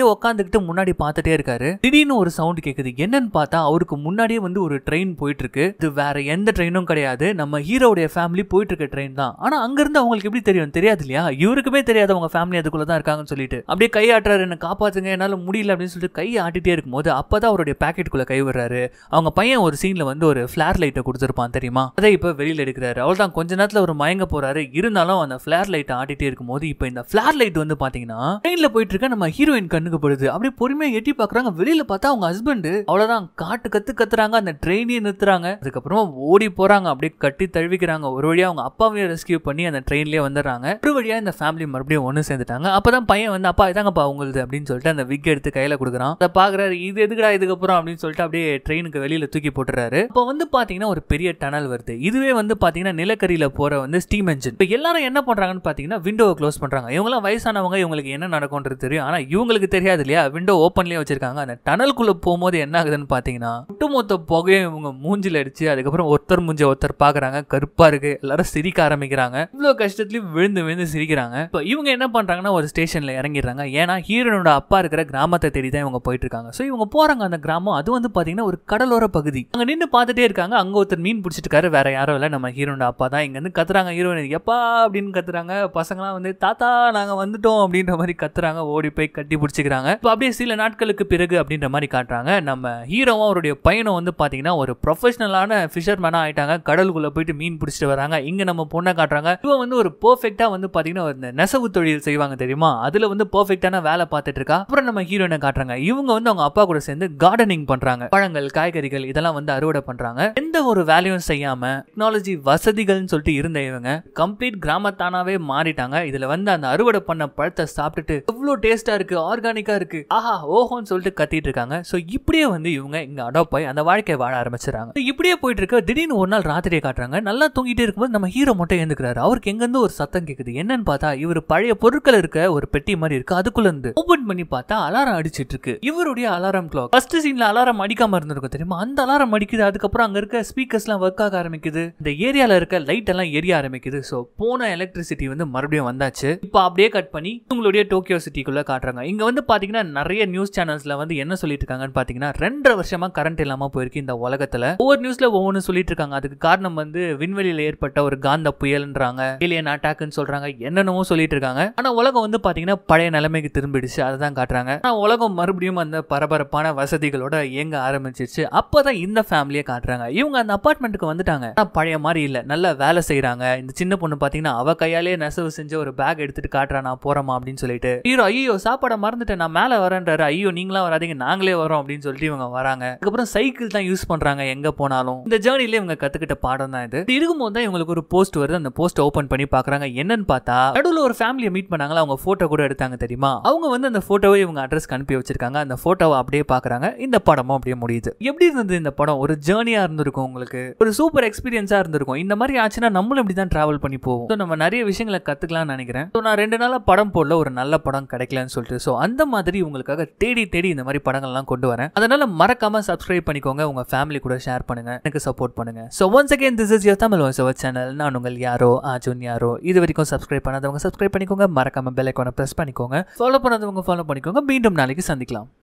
உட்காந்துக்கிட்டு முன்னாடி பார்த்துட்டே இருக்காரு திடீர்னு ஒரு சவுண்ட் கேக்குது என்னன்னு பார்த்தா அவருக்கு முன்னாடியே வந்து ஒரு ட்ரெயின் போயிட்டு இருக்கு இது வேற எந்த ட்ரெயினும் கிடையாது நம்ம ஹீரோடைய ஃபேமிலி போயிட்டு இருக்க ட்ரெயின் தான் ஆனா அங்க இருந்து அவங்களுக்கு எப்படி தெரியும் தெரியாது இல்லையா இவருக்குமே தெரியாது அவங்க ஃபேமிலி அதுக்குள்ள தான் இருக்காங்கன்னு சொல்லிட்டு அப்படியே கை ஆட்டுறாரு என்ன காப்பாத்துங்க என்னால முடியல அப்படின்னு சொல்லிட்டு கை ஆட்டிட்டே இருக்கும்போது அப்பதான் அவருடைய பாக்கெட்டுக்குள்ள கை விடுறாரு அவங்க பையன் ஒரு சீன்ல வந்து ஒரு ஃபிளார் லைட்டை கொடுத்துருப்பான் தெரியுமா அதை இப்ப வெளியில எடுக்கிறாரு அவள் தான் கொஞ்ச நேரத்துல ஒரு மயங்க போறாரு இருந்தாலும் அந்த ஃபிளார் லைட் ஆட்டிட்டே இருக்கும்போது இப்ப இந்த ஃபிளார் லைட் வந்து பாத்தீங்கன்னா ட்ரெயின்ல போயிட்டு இருக்க நம்ம ஹீரோயின் கண்ணுக்கு படுது அப்படியே பொறுமையா எட்டி பாக்குறாங்க வெளியில பார்த்தா அவங்க ஹஸ்பண்ட் அவ்வளவுதான் காட்டு கத்து கத்துறாங்க அந்த ட்ரெயினையே நிறுத்துறாங்க அதுக்கப்புறமா ஓடி போறாங்க அப்படியே கட்டி தழுவிக்கிறாங்க ஒரு வழியா அவங்க அப்பாவையும் ரெஸ்கியூ பண்ணி அந்த ட்ரெயின்லயே வந்துடுறாங்க ஒரு வழியா இந்த ஃபேமிலி மறுபடியும் ஒன்று சேர்ந்துட்டாங்க அப்பதான் பையன் வந்து அப்பா இதாங்கப்பா உங்களுது அப்படின்னு சொல்லிட்டு அந்த விக் எடுத்து கையில கொடுக்குறான் அதை பாக்குறாரு இது எதுக்குடா இதுக்கப்புறம் அப்படின்னு சொல்லிட்டு அப்படியே ட்ரெயினுக்கு வெளியில தூக்கி போட்டுறாரு இப்போ வந்து பாத்தீங்கன்னா ஒரு பெரிய டனல் வருது இதுவே வந்து பாத்தீங்கன்னா நிலக்கரியில போற வந்து ஸ்டீம் என்ஜின் இப்போ எல்லாரும் என்ன பண்றாங்கன்னு பாத்தீங்கன்னா விண்டோவை க்ளோஸ் பண்றாங்க இவங்களாம் வயசானவங்க இவங்களுக்கு என்ன நடக்கும்ன்றது தெரியும் ஆனா இவங்களுக்கு தெரியாது இல்லையா விண்டோ ஓப்பன்லயே வச்சிருக்காங்க அந்த டனலுக்குள்ள போகும்போது என்ன ஆகுதுன்னு பாத்தீங்கன்னா ஒட்டுமொத்த புகையும் இவங்க மூஞ்சில அடிச்சு அதுக்கப்புறம் ஒருத்தர் மூஞ்ச ஒருத்தர் பாக்குறாங்க கருப்பா இருக்கு எல்லாரும் சிரிக்க ஆரம்பிக்கிறாங்க இவ்வளவு கஷ்டத்துலயும் விழுந்து விழுந்து சிரிக்கிறாங்க இப்போ இவங்க என்ன பண்றாங்கன்னா ஒரு ஸ்டேஷன்ல இறங்கிடுறாங்க ஏன்னா ஹீரோனோட அப்பா இருக்கிற கிராமத்தை தேடி தான் இவங்க போயிட்டு இருக்காங்க ஸோ இவங்க போறாங்க அந்த கிராமம் அது வந்து பாத்தீங்கன்னா ஒரு கடலோர பகுதி அங்க நின்று பார்த்துட்டே இருக்காங்க அங்க ஒருத்தர் மீன் பிடிச்சிட்டு இருக்காரு வேற யாரும் இல்ல நம்ம ஹீரோனோட அப்பா தான் இங்க இருந்து கத்துறாங்க ஹீரோயின் எப்பா அப்படின்னு கத்துறாங்க பசங்களாம் வந்து தாத்தா நாங்க வந்துட்டோம் அப்படின்ற மாதிரி கத்துறாங்க ஓடி போய் கட்டி பிடிச்சிக்கிறாங்க இப்போ அப்படியே சில நாட்களுக்கு பிறகு அப்படின்ற மாதிரி காட்டுறாங்க நம்ம ஹீரோவும் அவருடைய பையனும் வந்து பாத்தீங்கன்னா ஒரு ப்ரொஃபஷனலான ஃபிஷர்மேனா ஆயிட்டாங்க கடலுக்குள்ள போயிட்டு மீன் பிடிச்சிட்டு வராங்க இங்க நம்ம பொண்ணை காட்டுறாங்க இவன் வந்து ஒரு பெர்ஃபெக்ட்டா வந்து பாத்தீங்கன்னா ஒரு நெசவு தொழில் செய்வாங்க தெரியுமா அதுல வந்து பெர்ஃபெக்ட்டான வேலை பார்த்துட்டு இருக்கா அப்புறம் நம்ம ஹீரோயினை காட்டுறாங்க இவங்க வந்து அவங்க அப்பா கூட சேர்ந்து கார்டனிங் பண்றாங்க பழங்கள் காய்கறிகள் இதெல்லாம் வந்து அறுவடை பண்றாங்க எந்த ஒரு வேலையும் செய்யாம டெக்னாலஜி வசதிகள்னு சொல்லிட்டு இருந்த இவங்க கம்ப்ளீட் கிராமத்தானாவே மாறிட்டாங்க இதுல வந்து அந்த அறுவடை பண்ண பழத்தை சாப்பிட்டுட்டு எவ்வளவு டேஸ்டா இருக்கு ஆர்கானிக்கா இருக்கு ஆஹா ஓஹோன்னு சொல்லிட்டு கத்திட்டு இருக்காங்க சோ இப்படியே வந்து இவங்க இங்க அடாப்ட் ஆகி அந்த வாழ்க்கையை வாழ ஆரம்பிச்சிடறாங்க இப்படியே போயிட்டு இருக்க திடீர்னு ஒரு நாள் ராத்திரியை காட்டுறாங்க நல்லா தூங்கிட்டே இருக்கும்போது நம்ம ஹீரோ மட்டும் எழுந்துக்கிறாரு அவருக்கு எங்க இருந்து ஒரு சத்தம் கேக்குது என்னன்னு பார்த்தா இவர் பழைய பொருட்கள் இருக்க ஒரு பெட்டி மாதிரி இருக்கு அதுக்குள்ள இருந்து ஓபன் பண்ணி பார்த்தா அலாரம் அடிச்சிட்டு இருக்கு இவருடைய அலாரம் கிளாக் ஃபர்ஸ்ட் சீன்ல அலாரம் அடிக்காம இருந்திருக்கும் தெரியுமா அந்த அலாரம் அடிக்குது அதுக்கப்புறம் அங்க இருக்க ஸ்பீக்கர்ஸ் எல்லாம் ஒர்க் ஆக ஆரம்பிக்குது இந்த ஏரியால இருக்க லைட் எல்லாம் எரிய ஆரம்பிக்குது சோ போன எலக்ட்ரிசிட்டி வந்து மறுபடியும் வந்தாச்சு இப்போ அப்படியே கட் பண்ணி உங்களுடைய டோக்கியோ சிட்டிக்குள்ள காட்டுறாங்க இங்க வந்து பாத்தீங்கன்னா நிறைய நியூஸ் சேனல்ஸ்ல வந்து என்ன சொல்லிட்டு இருக்காங்கன்னு பாத்தீங்கன்னா ரெண்டரை வருஷமா கரண்ட் இல்லாம போயிருக்கு இந்த உலகத்துல ஒவ்வொரு நியூஸ்ல ஒவ்வொன்று சொல்லிட்டு இருக்காங்க அதுக்கு காரணம் வந்து விண்வெளியில ஏற்பட்ட ஒரு காந்த புயல்ன்றாங்க ஏலியன் அட்டாக்னு சொல்றாங்க என்னென்னவோ சொல்லிட்டு இருக்காங்க ஆனா உலகம் வந்து பாத்தீங்கன்னா பழைய நிலைமைக்கு திரும்பிடுச்சு அதை தான் காட்டுறாங்க ஆனா உலகம் மறுபடியும் அந்த பரபரப்பான வசதிகளோட இயங்க ஆரம்பிச்சிருச்சு அப்பதான் இந்த ஃபேமிலியை காட்டுறாங்க இவங்க அந்த அபார்ட்மெண்ட்டுக்கு வந்துட்டாங்க ஆனா பழைய மாதிரி இல்ல நல்லா வேலை செய்றாங்க இந்த சின்ன பொண்ணு பாத்தீங்கன்னா அவ கையாலே நெசவு செஞ்ச ஒரு பேக் எடுத்துட்டு காட்டுறா நான் போறேமா அப்படின்னு சொல்லிட்டு ஹீரோ ஐயோ சாப்பாடை மறந்துட்டேன் நான் மேல வரேன்றாரு ஐயோ நீங்களா வராதீங்க நாங்களே வரோம் அப்படின்னு சொல்லிட்டு இவங்க வராங்க அதுக்கப்புறம் சைக்கிள் தான் யூஸ் பண்றாங்க எங்க போனாலும் இந்த ஜேர்னில இவங்க கத்துக்கிட்ட பாடம் தான் இது இப்படி இருக்கும்போது தான் இவங்களுக்கு ஒரு போஸ்ட் வருது அந்த போஸ்ட் ஓபன் பண்ணி பாக்குறாங்க என்னன்னு பார்த்தா நடுவுல ஒரு ஃபேமிலியை மீட் பண்ணாங்களா அவங்க போட்டோ கூட எடுத்தாங்க தெரியுமா அவங்க வந்து அந்த போட்டோவை இவங்க அட்ரஸ்க்கு அனுப்பி வச்சிருக்காங்க அந்த போட்டோவை அப்படியே பாக்குறாங்க இந்த படமும் அப்படியே முடியுது எப்படி இருந்தது இந்த படம் ஒரு ஜேர்னியா இருந்திருக்கும் உங்களுக்கு ஒரு சூப்பர் எக்ஸ்பீரியன்ஸா இருந்திருக்கும் இந்த மாதிரி ஆச்சுன்னா நம்மளும் இப்படி தான் டிராவல் பண்ணி போவோம் So, நம்ம நிறைய விஷயங்களை கத்துக்கலாம்னு நினைக்கிறேன் ஸோ நான் ரெண்டு நாளா படம் போடல ஒரு நல்ல படம் கிடைக்கலன்னு சொல்லிட்டு ஸோ அந்த மாதிரி உங்களுக்காக தேடி தேடி இந்த மாதிரி படங்கள்லாம் கொண்டு வரேன் அதனால மறக்காம சப்ஸ்கிரைப் பண்ணிக்கோங்க உங்க ஃபேமிலி கூட ஷேர் பண்ணுங்க எனக்கு சப்போர்ட் பண்ணுங்க so once again this is your Tamil voice over channel நான் உங்கள் யாரோ ஆஜுன் யாரோ இது வரைக்கும் சப்ஸ்கிரைப் பண்ணாதவங்க சப்ஸ்கிரைப் பண்ணிக்கோங்க மறக்காம பெல் ஐக்கானை ப்ரெஸ் பண்ணிக்கோங்க ஃபாலோ பண்ணாதவங்க ஃபாலோ பண்ணிக்கோங்க மீண்டும் நாளைக்கு சந்திக்கலாம்